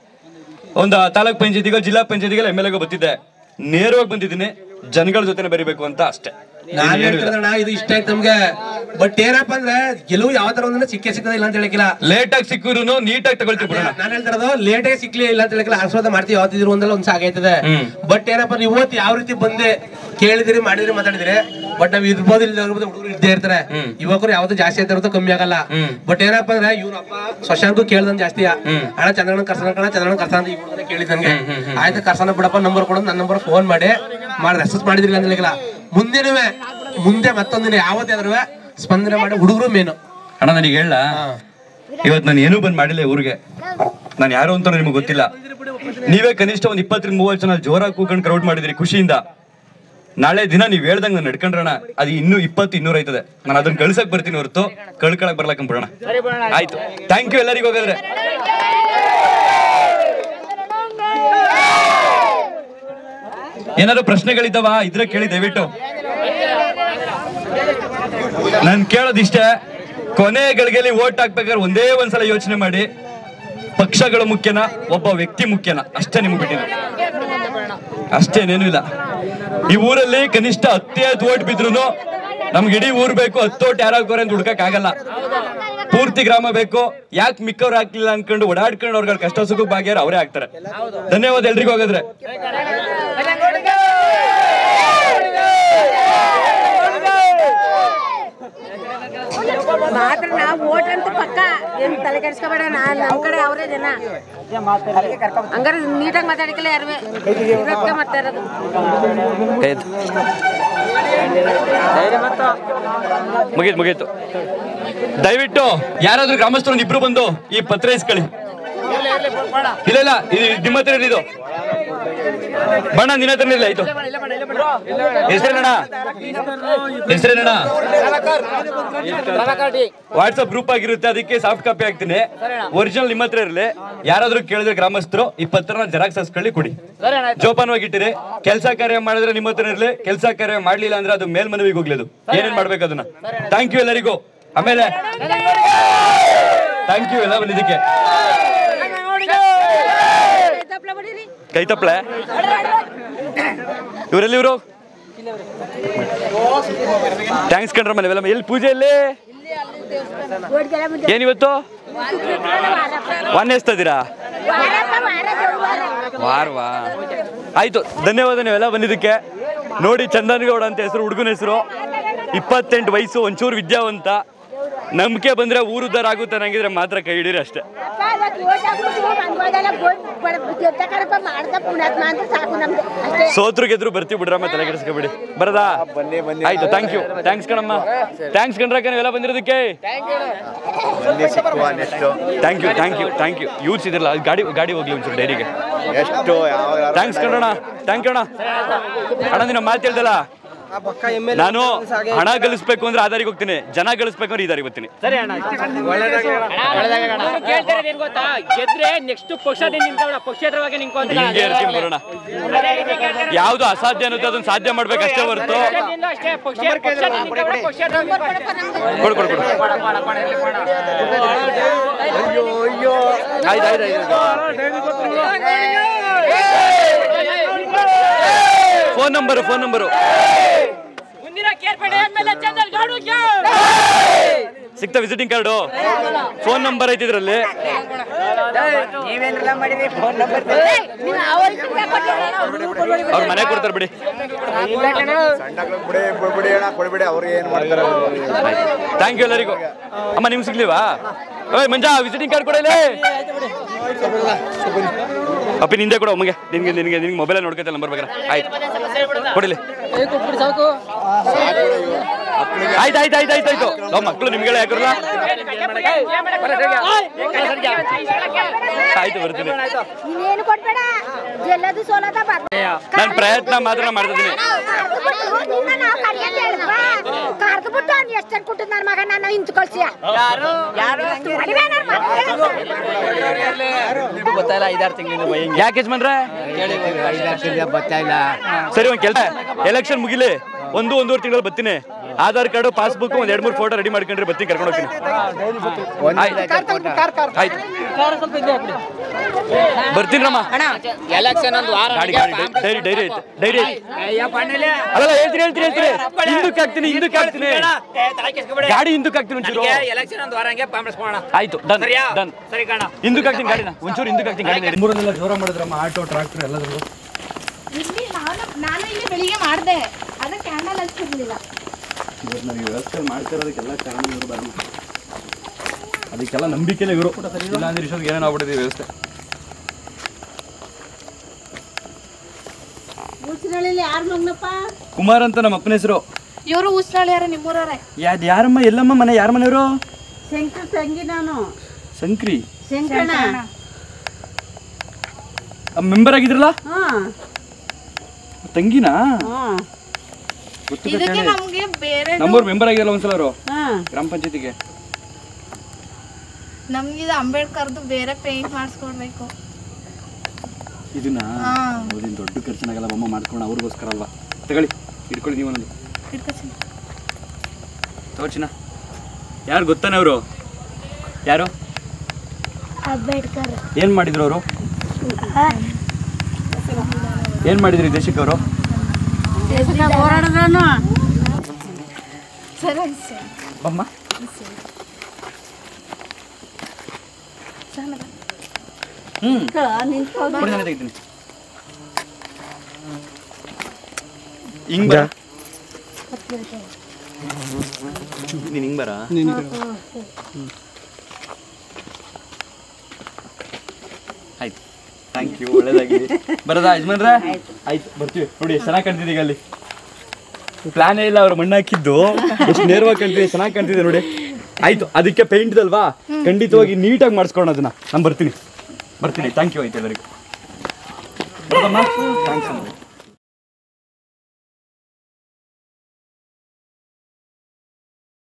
ಒಂದು ತಾಲೂಕ್ ಪಂಚಾಯತಿಗೋ ಜಿಲ್ಲಾ ಪಂಚಾಯತಿಗೋ ಎಮ್ ಎಲ್ ಎಗೋ ಬರ್ತಿದ್ದೆ ನೇರವಾಗಿ ಬಂದಿದ್ದೀನಿ ಜನಗಳ ಜೊತೆ ಬರಿಬೇಕು ಅಂತ ಅಷ್ಟೇ ನಾನ್ ಇನ್ನೇನು ಇಲ್ಲ. ಹೇಳ್ತಿರೋದಣ್ಣ ಇದು ಇಷ್ಟ ಆಯ್ತು ನಮ್ಗೆ ಬಟ್ ಏನಪ್ಪಾ ಅಂದ್ರೆ ಗೆಲುವು ಯಾವ ತರ ಒಂದ್ರೆ ಸಿಕ್ಕೇ ಸಿಕ್ಕದ ಇಲ್ಲ ಅಂತ ಹೇಳಿಕಿಲ್ಲ ಲೇಟ್ ಆಗಿ ಸಿಕ್ಕೂರು ನೀಟಾಗಿ ತಗೊಳ್ತೀವಿ ಬಿಡೋಣ ನಾನು ಹೇಳ್ತಿರೋದು ಲೇಟ್ ಆಗಿ ಸಿಕ್ಲಿ ಇಲ್ಲ ಅಂತ ಹೇಳಿಕಿಲ್ಲ ಆಶೀರ್ವಾದ ಮಾಡ್ತೀವಿ ಯಾವತ್ತಿದ್ರು ಒಂದಲ್ಲ ಒಂದ್ ಸಾಗೈತದೆ ಬಟ್ ಏನಪ್ಪಾ ನೀವು ಇವತ್ತು ಯಾವ ರೀತಿ ಬಂದೆ ಕೇಳಿದಿರಿ ಮಾಡಿದಿರಿ ಮಾತಾಡಿದಿರಿ ಬಟ್ ನಾವ್ ಇರ್ಬೋದು ಇಲ್ಲ ಇರ್ಬೋದು ಹುಡುಗರು ಇದ್ದೇ ಇರ್ತಾರೆ ಯುವಕರು ಯಾವ್ದು ಜಾಸ್ತಿ ಆಗ್ತಿರೋದು ಕಮ್ಮಿ ಆಗಲ್ಲ ಬಟ್ ಏನಪ್ಪಾ ಅಂದ್ರೆ ಇವ್ರಪ್ಪ ಶಶಾಂಕು ಕೇಳ್ದಂಗ್ ಜಾಸ್ತಿ ಅಣ್ಣ ಚಂದ್ರಣ್ಣ ಕರ್ಸನ ಕಣ ಚಂದ್ರಣ್ಣ ಕರ್ಸ ಅಂತ ಈ ಹುಡುಗನ ಕೇಳಿದ್ ನನ್ಗೆ ಆಯ್ತು ಕರ್ಸನ ಬಿಡಪ್ಪ ನಂಬರ್ ಕೊಡೋದು ನನ್ನ ನಂಬರ್ ಫೋನ್ ಮಾಡಿ ಮಾಡಿ ರೆಸ್ಪಾನ್ಸ್ ಮಾಡಿದ್ರಿ ಅಂತ ಹೇಳಿಲ್ಲ ಮುಂದಿನವೇ ಮುಂದೆ ಮತ್ತೊಂದಿನ ಯಾವತ್ತಾದ್ರೂ ಸ್ಪಂದನೆ ಮಾಡಿ ಹುಡುಗರು ಮೇನು ಅಣ್ಣ ನನಗೆ ಹೇಳ ಇವತ್ತು ನಾನು ಏನೂ ಬಂದ್ ಮಾಡಿಲ್ಲ ಊರಿಗೆ ನಾನು ಯಾರು ಅಂತ ನಿಮ್ಗೆ ಗೊತ್ತಿಲ್ಲ ನೀವೇ ಕನಿಷ್ಠ ಒಂದ್ ಇಪ್ಪತ್ತರಿಂದ ಮೂವತ್ತು ಜನ ಜೋರಾಗಿ ಕೂಕೊಂಡು ಕ್ರೌಡ್ ಮಾಡಿದ್ರಿ ಖುಷಿಯಿಂದ ನಾಳೆ ದಿನ ನೀವ್ ಹೇಳ್ದಂಗ ನಾನು ನಡ್ಕೊಂಡ್ರಣ ಅದು ಇನ್ನೂ ಇಪ್ಪತ್ತು ಇನ್ನೂರ ಐತದೆ ನಾನು ಅದನ್ನ ಕಳ್ಸಕ್ ಬರ್ತೀನಿ ಹೊರತು ಕಳ್ಕೊಳಕ್ ಬರ್ಲಕ್ಕ ಬಿಡೋಣ ಆಯ್ತು ಥ್ಯಾಂಕ್ ಯು ಎಲ್ಲರಿಗೂ ಹೋಗಿದ್ರೆ ಏನಾದ್ರು ಪ್ರಶ್ನೆಗಳಿದ್ದಾವ ಇದ್ರೆ ಕೇಳಿ ದಯವಿಟ್ಟು ನಾನು ಕೇಳೋದಿಷ್ಟೇ ಕೊನೆ ಗಳಿಗೆಲಿ ಓಟ್ ಹಾಕ್ಬೇಕಾದ್ರೆ ಒಂದೇ ಒಂದ್ಸಲ ಯೋಚನೆ ಮಾಡಿ ಪಕ್ಷಗಳು ಮುಖ್ಯನಾ ಒಬ್ಬ ವ್ಯಕ್ತಿ ಮುಖ್ಯನಾ ಅಷ್ಟೇ ನಿಮ್ಗೆ ಬಿಟ್ಟಿದ್ದು ಅಷ್ಟೇನೇನು ಇಲ್ಲ ಈ ಊರಲ್ಲಿ ಕನಿಷ್ಠ ಹತ್ತೇ ಹತ್ತು ಓಟ್ ಬಿದ್ರು ನಮ್ಗೆ ಇಡೀ ಊರ್ ಬೇಕು ಹತ್ತು ಓಟ್ ಯಾರಾಗೋರೆ ಅಂತ ಹುಡ್ಕಕ್ ಆಗಲ್ಲ ಪೂರ್ತಿ ಗ್ರಾಮ ಬೇಕು ಯಾಕೆ ಮಿಕ್ಕವ್ರು ಹಾಕ್ಲಿಲ್ಲ ಅನ್ಕೊಂಡು ಓಡಾಡ್ಕೊಂಡು ಅವ್ರ ಕಷ್ಟ ಸುಖ ಭಾಗ್ಯಾರ ಅವರೇ ಆಗ್ತಾರೆ ಧನ್ಯವಾದ ಎಲ್ರಿಗೂ ಹೋಗಿದ್ರೆ ಮಾತ್ರ ನಾವು ಓಟ್ ಅಂತ ಪಕ್ಕ ಏನ್ ತಲೆ ಕೆಡ್ಸ್ಕೊಬೇಡ ನಾನ್ ನಮ್ ಕಡೆ ಅವರೇ ಜನ ಹಂಗಾರೆ ನೀಟಾಗಿ ಮಾತಾಡಿಕಲ್ಲ ಯಾರು ಇರಕ್ಕೆ ಮಾಡ್ತಾ ಇರೋದು ಮುಗೀತು ಮುಗೀತು ದಯವಿಟ್ಟು ಯಾರಾದ್ರೂ ಗ್ರಾಮಸ್ಥರು ಒಂದ್ ಇಬ್ರು ಬಂದು ಈ ಪತ್ರ ಇಸ್ಕೊಳ್ಳಿ ಇಲ್ಲ ಇಲ್ಲ ಇದು ನಿಮ್ಮ ಹತ್ರ ಇರ್ಲಿ ಇದು ಬಣ್ಣ ನಿನ್ನ ಹತ್ರ ಇಲ್ಲ ಆಯ್ತು ಹೆಸರೇನಣ್ಣ ಹೆಸರೇನಣ್ಣ ವಾಟ್ಸ್ಆಪ್ ಗ್ರೂಪ್ ಆಗಿರುತ್ತೆ ಅದಕ್ಕೆ ಸಾಫ್ಟ್ ಕಾಪಿ ಹಾಕ್ತೀನಿ ಒರಿಜಿನಲ್ ನಿಮ್ಮ ಹತ್ರ ಇರಲಿ ಯಾರಾದ್ರೂ ಕೇಳಿದ್ರೆ ಗ್ರಾಮಸ್ಥರು ಈ ಪತ್ರನ ಜೆರಾಕ್ಸ್ ಹಾಸ್ಕೊಳ್ಳಿ ಕೊಡಿ ಜೋಪಾನವಾಗಿ ಇಟ್ಟಿರಿ ಕೆಲಸ ಕಾರ್ಯ ಮಾಡಿದ್ರೆ ನಿಮ್ಮ ಹತ್ರ ಇರಲಿ ಕೆಲಸ ಕಾರ್ಯ ಮಾಡ್ಲಿಲ್ಲ ಅಂದ್ರೆ ಅದು ಮೇಲ್ಮನವಿಗೆ ಹೋಗ್ಲಿ ಅದು ಏನೇನ್ ಮಾಡ್ಬೇಕು ಅದನ್ನ ಥ್ಯಾಂಕ್ ಯು ಎಲ್ಲರಿಗೂ ಆಮೇಲೆ ಥ್ಯಾಂಕ್ ಯು ಎಲ್ಲ ಬಂದಿದ್ದಕ್ಕೆ ತಪ್ಪಲ ಬಿಡಿರಿ ಕೈ ತಪ್ಪಳೆ ಇವರೆಲ್ಲಿ ಇವರು ಥ್ಯಾಂಕ್ಸ್ ಕಣ್ರ ಮನೆ ಇವೆಲ್ಲ ಎಲ್ಲಿ ಪೂಜೆಯಲ್ಲಿ ಏನಿವತ್ತು ವಾನ್ ಎಸ್ತದಿರಾ ವಾರವಾ ಆಯ್ತು ಧನ್ಯವಾದ ನೀವೆಲ್ಲ ಬಂದಿದ್ದಕ್ಕೆ ನೋಡಿ ಚಂದನ್ ಗೌಡ ಅಂತ ಹೆಸರು ಹುಡುಗನ ಹೆಸರು ಇಪ್ಪತ್ತೆಂಟು ವಯಸ್ಸು ಒಂಚೂರು ವಿದ್ಯಾವಂತ ನಂಬಿಕೆ ಬಂದ್ರೆ ಊರು ಉದ್ಧಾರ ಆಗುತ್ತೆ ನಂಗಿದ್ರೆ ಮಾತ್ರ ಕೈ ಹಿಡೀರಿ ಅಷ್ಟೇ ಸೋತ್ರು ಗೆದ್ರು ಬರ್ತೀವಿ ಬಿಡ್ರಮ್ಮ ತಲೆ ಕೆಡಿಸ್ಕೊಬಿಡಿ ಬರದಾ ಆಯ್ತು ಥ್ಯಾಂಕ್ ಯು ಥ್ಯಾಂಕ್ಸ್ ಕಣಮ್ಮ ಥ್ಯಾಂಕ್ಸ್ ಕಣ್ರಕ್ಕ ನೀವೆಲ್ಲ ಬಂದಿರೋದಕ್ಕೆ thank you thank you thank you ಯೂಸ್ ಇದ್ರಲ್ಲ ಅಲ್ಲಿ ಗಾಡಿ ಗಾಡಿ ಹೋಗ್ಲಿ ಒಂಚೂರು ಡೈರಿಗೆ ಎಷ್ಟು ಯಾವ ಥ್ಯಾಂಕ್ಸ್ ಕಣ್ಣ ಥ್ಯಾಂಕ್ ಯು ಅಣ್ಣ ಅಣ್ಣ ನಿನ್ನ ಮಾತು ಹೇಳ್ದಲ್ಲ ನಾನು ಹಣ ಗಳಿಸ್ಬೇಕು ಅಂದ್ರೆ ಆ ದಾರಿಗೆ ಹೋಗ್ತೀನಿ ಜನ ಗಳಿಸ್ಬೇಕು ಅಂದ್ರೆ ಈ ದಾರಿಗೆ ಬರ್ತೀನಿ ಕೇಳ್ತಾರೆ ಏನ್ ಗೊತ್ತಾ ಗೆದ್ರೆ ನೆಕ್ಸ್ಟ್ ಪಕ್ಷದಿಂದ ನಿಂತ್ಕೊಳ್ಳ ಪಕ್ಷೇತರವಾಗಿ ನಿಂತ್ಕೊಂತ ಹಿಂಗೆ ಇರ್ತೀನಿ ಬರೋಣ ಯಾವ್ದು ಅಸಾಧ್ಯ ಅನ್ನೋದು ಅದನ್ನ ಸಾಧ್ಯ ಮಾಡ್ಬೇಕಷ್ಟೇ ಹೊರತು ಅಷ್ಟೇ ಪಕ್ಷ ಪಕ್ಷದಿಂದ ನಿಂತ್ಕೊಳ್ಳ ಪಕ್ಷೇತರವಾಗಿ ಕೊಡು ಕೊಡು ಕೊಡು ಆಯ್ತು ಆಯ್ತು ಫೋನ್ ನಂಬರು ಫೋನ್ ನಂಬರು ಮುಂದಿನ ಕೇರ್ಪೇಟೆ ಆದ್ಮೇಲೆ ಚಂದಲ್ ಗಾಡು ಸಿಕ್ತಾ ವಿಸಿಟಿಂಗ್ ಕಾರ್ಡು ಫೋನ್ ನಂಬರ್ ಐತಿ ಇದ್ರಲ್ಲಿ ಅವ್ರ ಮನೆ ಕೊಡ್ತಾರೆ ಬಿಡಿ ಬಿಡಿ ಬಿಡಿ ಅಣ್ಣ ಕೊಡ್ಬಿಡಿ ಅವ್ರಿಗೆ ಏನ್ ಮಾಡ್ತಾರೆ ಥ್ಯಾಂಕ್ ಯು ಎಲ್ಲರಿಗೂ ಅಮ್ಮ ನಿಮ್ಗೆ ಸಿಗ್ಲಿವಾ ಓಯ್ ಮಂಜಾ ವಿಸಿಟಿಂಗ್ ಕಾರ್ಡ್ ಕೊಡಲೇ ಅಪ್ಪಿ ನಿಂದೆ ಕೊಡು ಅಮ್ಮಗೆ ನಿನ್ಗೆ ನಿನ್ಗೆ ನಿನ್ಗೆ ಮೊಬೈಲ್ ನೋಡ್ಕೊತಲ್ಲ ನಂಬರ್ ಬೇಕಾರೆ ಆಯ್ತು ಕೊಡಿಲಿ ಆಯ್ತು ಆಯ್ತು ಆಯ್ತು ಆಯ್ತು ಆಯ್ತು ನಾವು ಮಕ್ಕಳು ನಿಮ್ಗಳೇ ಯಾಕರಲ್ಲ ಆಯ್ತು ಬರ್ತೀನಿ ನೀನೇನು ಕೊಡ್ಬೇಡ ಗೆಲ್ಲದು ಸೋಲದ ನಾನು ಪ್ರಯತ್ನ ಮಾತ್ರ ಮಾಡ್ತಿದ್ದೀನಿ ಕಾರ್ದು ಬಿಟ್ಟು ಅವ್ನು ಎಷ್ಟು ಜನ ಕೊಟ್ಟದ್ ನನ್ನ ಮಗ ನನ್ನ ಹಿಂದ್ ಕಳ್ಸಿಯ ಯಾಕೆ ಯಜಮಾನ್ರೆ ಸರಿ ಒಂದ್ ಕೆಲಸ ಎಲೆಕ್ಷನ್ ಮುಗಿಲಿ ಒಂದು ಒಂದೂವರೆ ತಿಂಗಳು ಬರ್ತೀನಿ ಆಧಾರ್ ಕಾರ್ಡು ಪಾಸ್ಬುಕ್ ಒಂದ್ ಎರಡ್ ಮೂರು ಫೋಟೋ ರೆಡಿ ಮಾಡ್ಕೊಂಡ್ರೆ ಬರ್ತೀನಿ ಕರ್ಕೊಂಡು ಹೋಗ್ತೀನಿ ಆಯ್ತು. ಆಯ್ತು ಬರ್ತೀನಿ ರಮ್ಮ ಎಲೆಕ್ಷನ್ ಒಂದು ವಾರ ಗಾಡಿ ಗಾಡಿ ಡೈರಿ ಡೈರಿ ಐತೆ ಡೈರಿ ಐತೆ ಅಲ್ಲ ಹೇಳ್ತೀನಿ ಹೇಳ್ತೀನಿ ಹೇಳ್ತೀನಿ ಹಿಂದಕ್ಕೆ ಹಾಕ್ತೀನಿ ಹಿಂದಕ್ಕೆ ಹಾಕ್ತೀನಿ ಗಾಡಿ ಹಿಂದಕ್ಕೆ ಹಾಕ್ತೀನಿ ಒಂಚೂರು ಎಲೆಕ್ಷನ್ ಒಂದು ವಾರ ಹಂಗೆ ಪಾಂಬಳಿಸ್ಕೋಣ ಆಯ್ತು ಡನ್ ಸರಿಯಾ ಡನ್ ಸರಿ ಕಣ ಹಿಂದಕ್ಕೆ ಹಾಕ್ತೀನಿ ಗಾಡಿನ ಒಂಚೂರು ಹಿಂದಕ್ಕೆ ಹಾಕ್ತೀನಿ ಗಾಡಿ ಮೂರನ್ನೆಲ್ಲ ಜೋರ ಮಾಡಿದ್ರಮ್ಮ ಆಟೋ ಟ್ರಾಕ್ಟರ್ ಎಲ್ಲದ್ರಲ್ಲೂ ಇಲ್ಲಿ ನಾನು ನಾನು ಇಲ್ಲಿ ಬೆಳಿಗ್ಗೆ ಮಾಡಿದೆ ಅದಕ್ಕೆ ಕ್ಯಾಂಡಲ್ ಹಚ್ಚಿರ್ಲಿಲ್ಲ ನಾವು ವ್ಯವಸ್ಥೆ ಮಾಡ್ತಿರೋದಕ್ಕೆಲ್ಲ ಕಾರಣ ಇವರು ಬರಲ್ಲ ಅದಕ್ಕೆಲ್ಲ ನಂಬಿಕೆನೇ ಇವರು ಇಲ್ಲ ಅಂದ್ರೆ ಇಷ್ಟೊತ್ತಿಗೆ ಏನೇನು ಆಗ್ಬಿಟ್ಟಿದೆ ವ್ಯವಸ್ಥೆ ಉಸಿರಳ್ಳಿಲಿ ಯಾರು ಮಗ್ನಪ್ಪ ಕುಮಾರ್ ಅಂತ ನಮ್ಮ ಅಪ್ಪನ ಹೆಸರು ಇವರು ಉಸಿರಳ್ಳಿ ಯಾರ ನಿಮ್ಮೂರವ್ರೆ ಯಾವ್ದು ಯಾರಮ್ಮ ಎಲ್ಲಮ್ಮ ಮನೆ ಯಾರ ಮನೆಯವರು ಶಂಕರ್ ತಂಗಿ ನಾನು ಸಂಕ್ರಿ ಶಂಕರಣ ಮೆಂಬರ್ ಆಗಿದ್ರಲ್ಲ ಹಾ ತಂಗಿನಾ ಹಾ ಗೊತ್ತು ಇದಕ್ಕೆ ನಮ್ಗೆ ಬೇರೆ ನಮ್ಮೂರ್ ಮೆಂಬರ್ ಆಗಿರಲ್ಲ ಒಂದ್ಸಲ ಅವರು ಹಾ ಗ್ರಾಮ ಪಂಚಾಯತಿಗೆ ನಮ್ಗೆ ಇದು ಅಂಬೇಡ್ಕರ್ದು ಬೇರೆ ಪೇಂಟ್ ಮಾಡಿಸ್ಕೊಡ್ಬೇಕು ಇದನ್ನ ಹೌದಿನ ದೊಡ್ಡ ಖರ್ಚಿನಾಗಲ್ಲ ಅಮ್ಮ ಮಾಡ್ಕೊಂಡು ಅವ್ರಿಗೋಸ್ಕರ ಅಲ್ವಾ ತಗೊಳ್ಳಿ ಇಟ್ಕೊಳ್ಳಿ ನೀವು ಒಂದೊಂದು ತಗೋಚಿನ ಯಾರು ಗೊತ್ತಾನೆ ಅವರು ಯಾರು ಅಂಬೇಡ್ಕರ್ ಏನ್ ಮಾಡಿದ್ರು ಅವರು ಏನ್ ಮಾಡಿದ್ರು ಈ ದೇಶಕ್ಕೆ ಅವರು ಹೋರಾಡೋನು ಬಮ್ಮ ಹ್ಮ್ ಕೊಡಿ ನಾನೇ ತೆಗಿತೀನಿ ಹಿಂಗ್ ಬರ ನೀನ್ ಹಿಂಗ್ ಬರ ಆಯ್ತು ಥ್ಯಾಂಕ್ ಯು ಒಳ್ಳೇದಾಗಿ ಬರೋದಾ ಯಜಮಾನ್ರೆ ಆಯ್ತು ಬರ್ತೀವಿ ನೋಡಿ ಚೆನ್ನಾಗಿ ಕಾಣ್ತಿದೆ ಈಗ ಅಲ್ಲಿ ಪ್ಲಾನೇ ಇಲ್ಲ ಅವ್ರು ಮಣ್ಣು ಹಾಕಿದ್ದು ಎಷ್ಟು ನೇರವಾಗಿ ಕಾಣ್ತಿದೆ ಚೆನ್ನಾಗಿ ಕಾಣ್ತಿದೆ ನೋಡಿ ಆಯ್ತು ಅದಕ್ಕೆ ಪೇಂಟ್ ಅಲ್ವಾ ಖಂಡಿತವಾಗಿ ನೀಟಾಗಿ ಮಾಡಿಸ್ಕೊಂಡು ಅದನ್ನ ನಾನು ಬರ್ತೀನಿ ಬರ್ತೀನಿ ಥ್ಯಾಂಕ್ ಯು ಆಯ್ತು ಎಲ್ಲರಿಗೂ ಥ್ಯಾಂಕ್ಸ್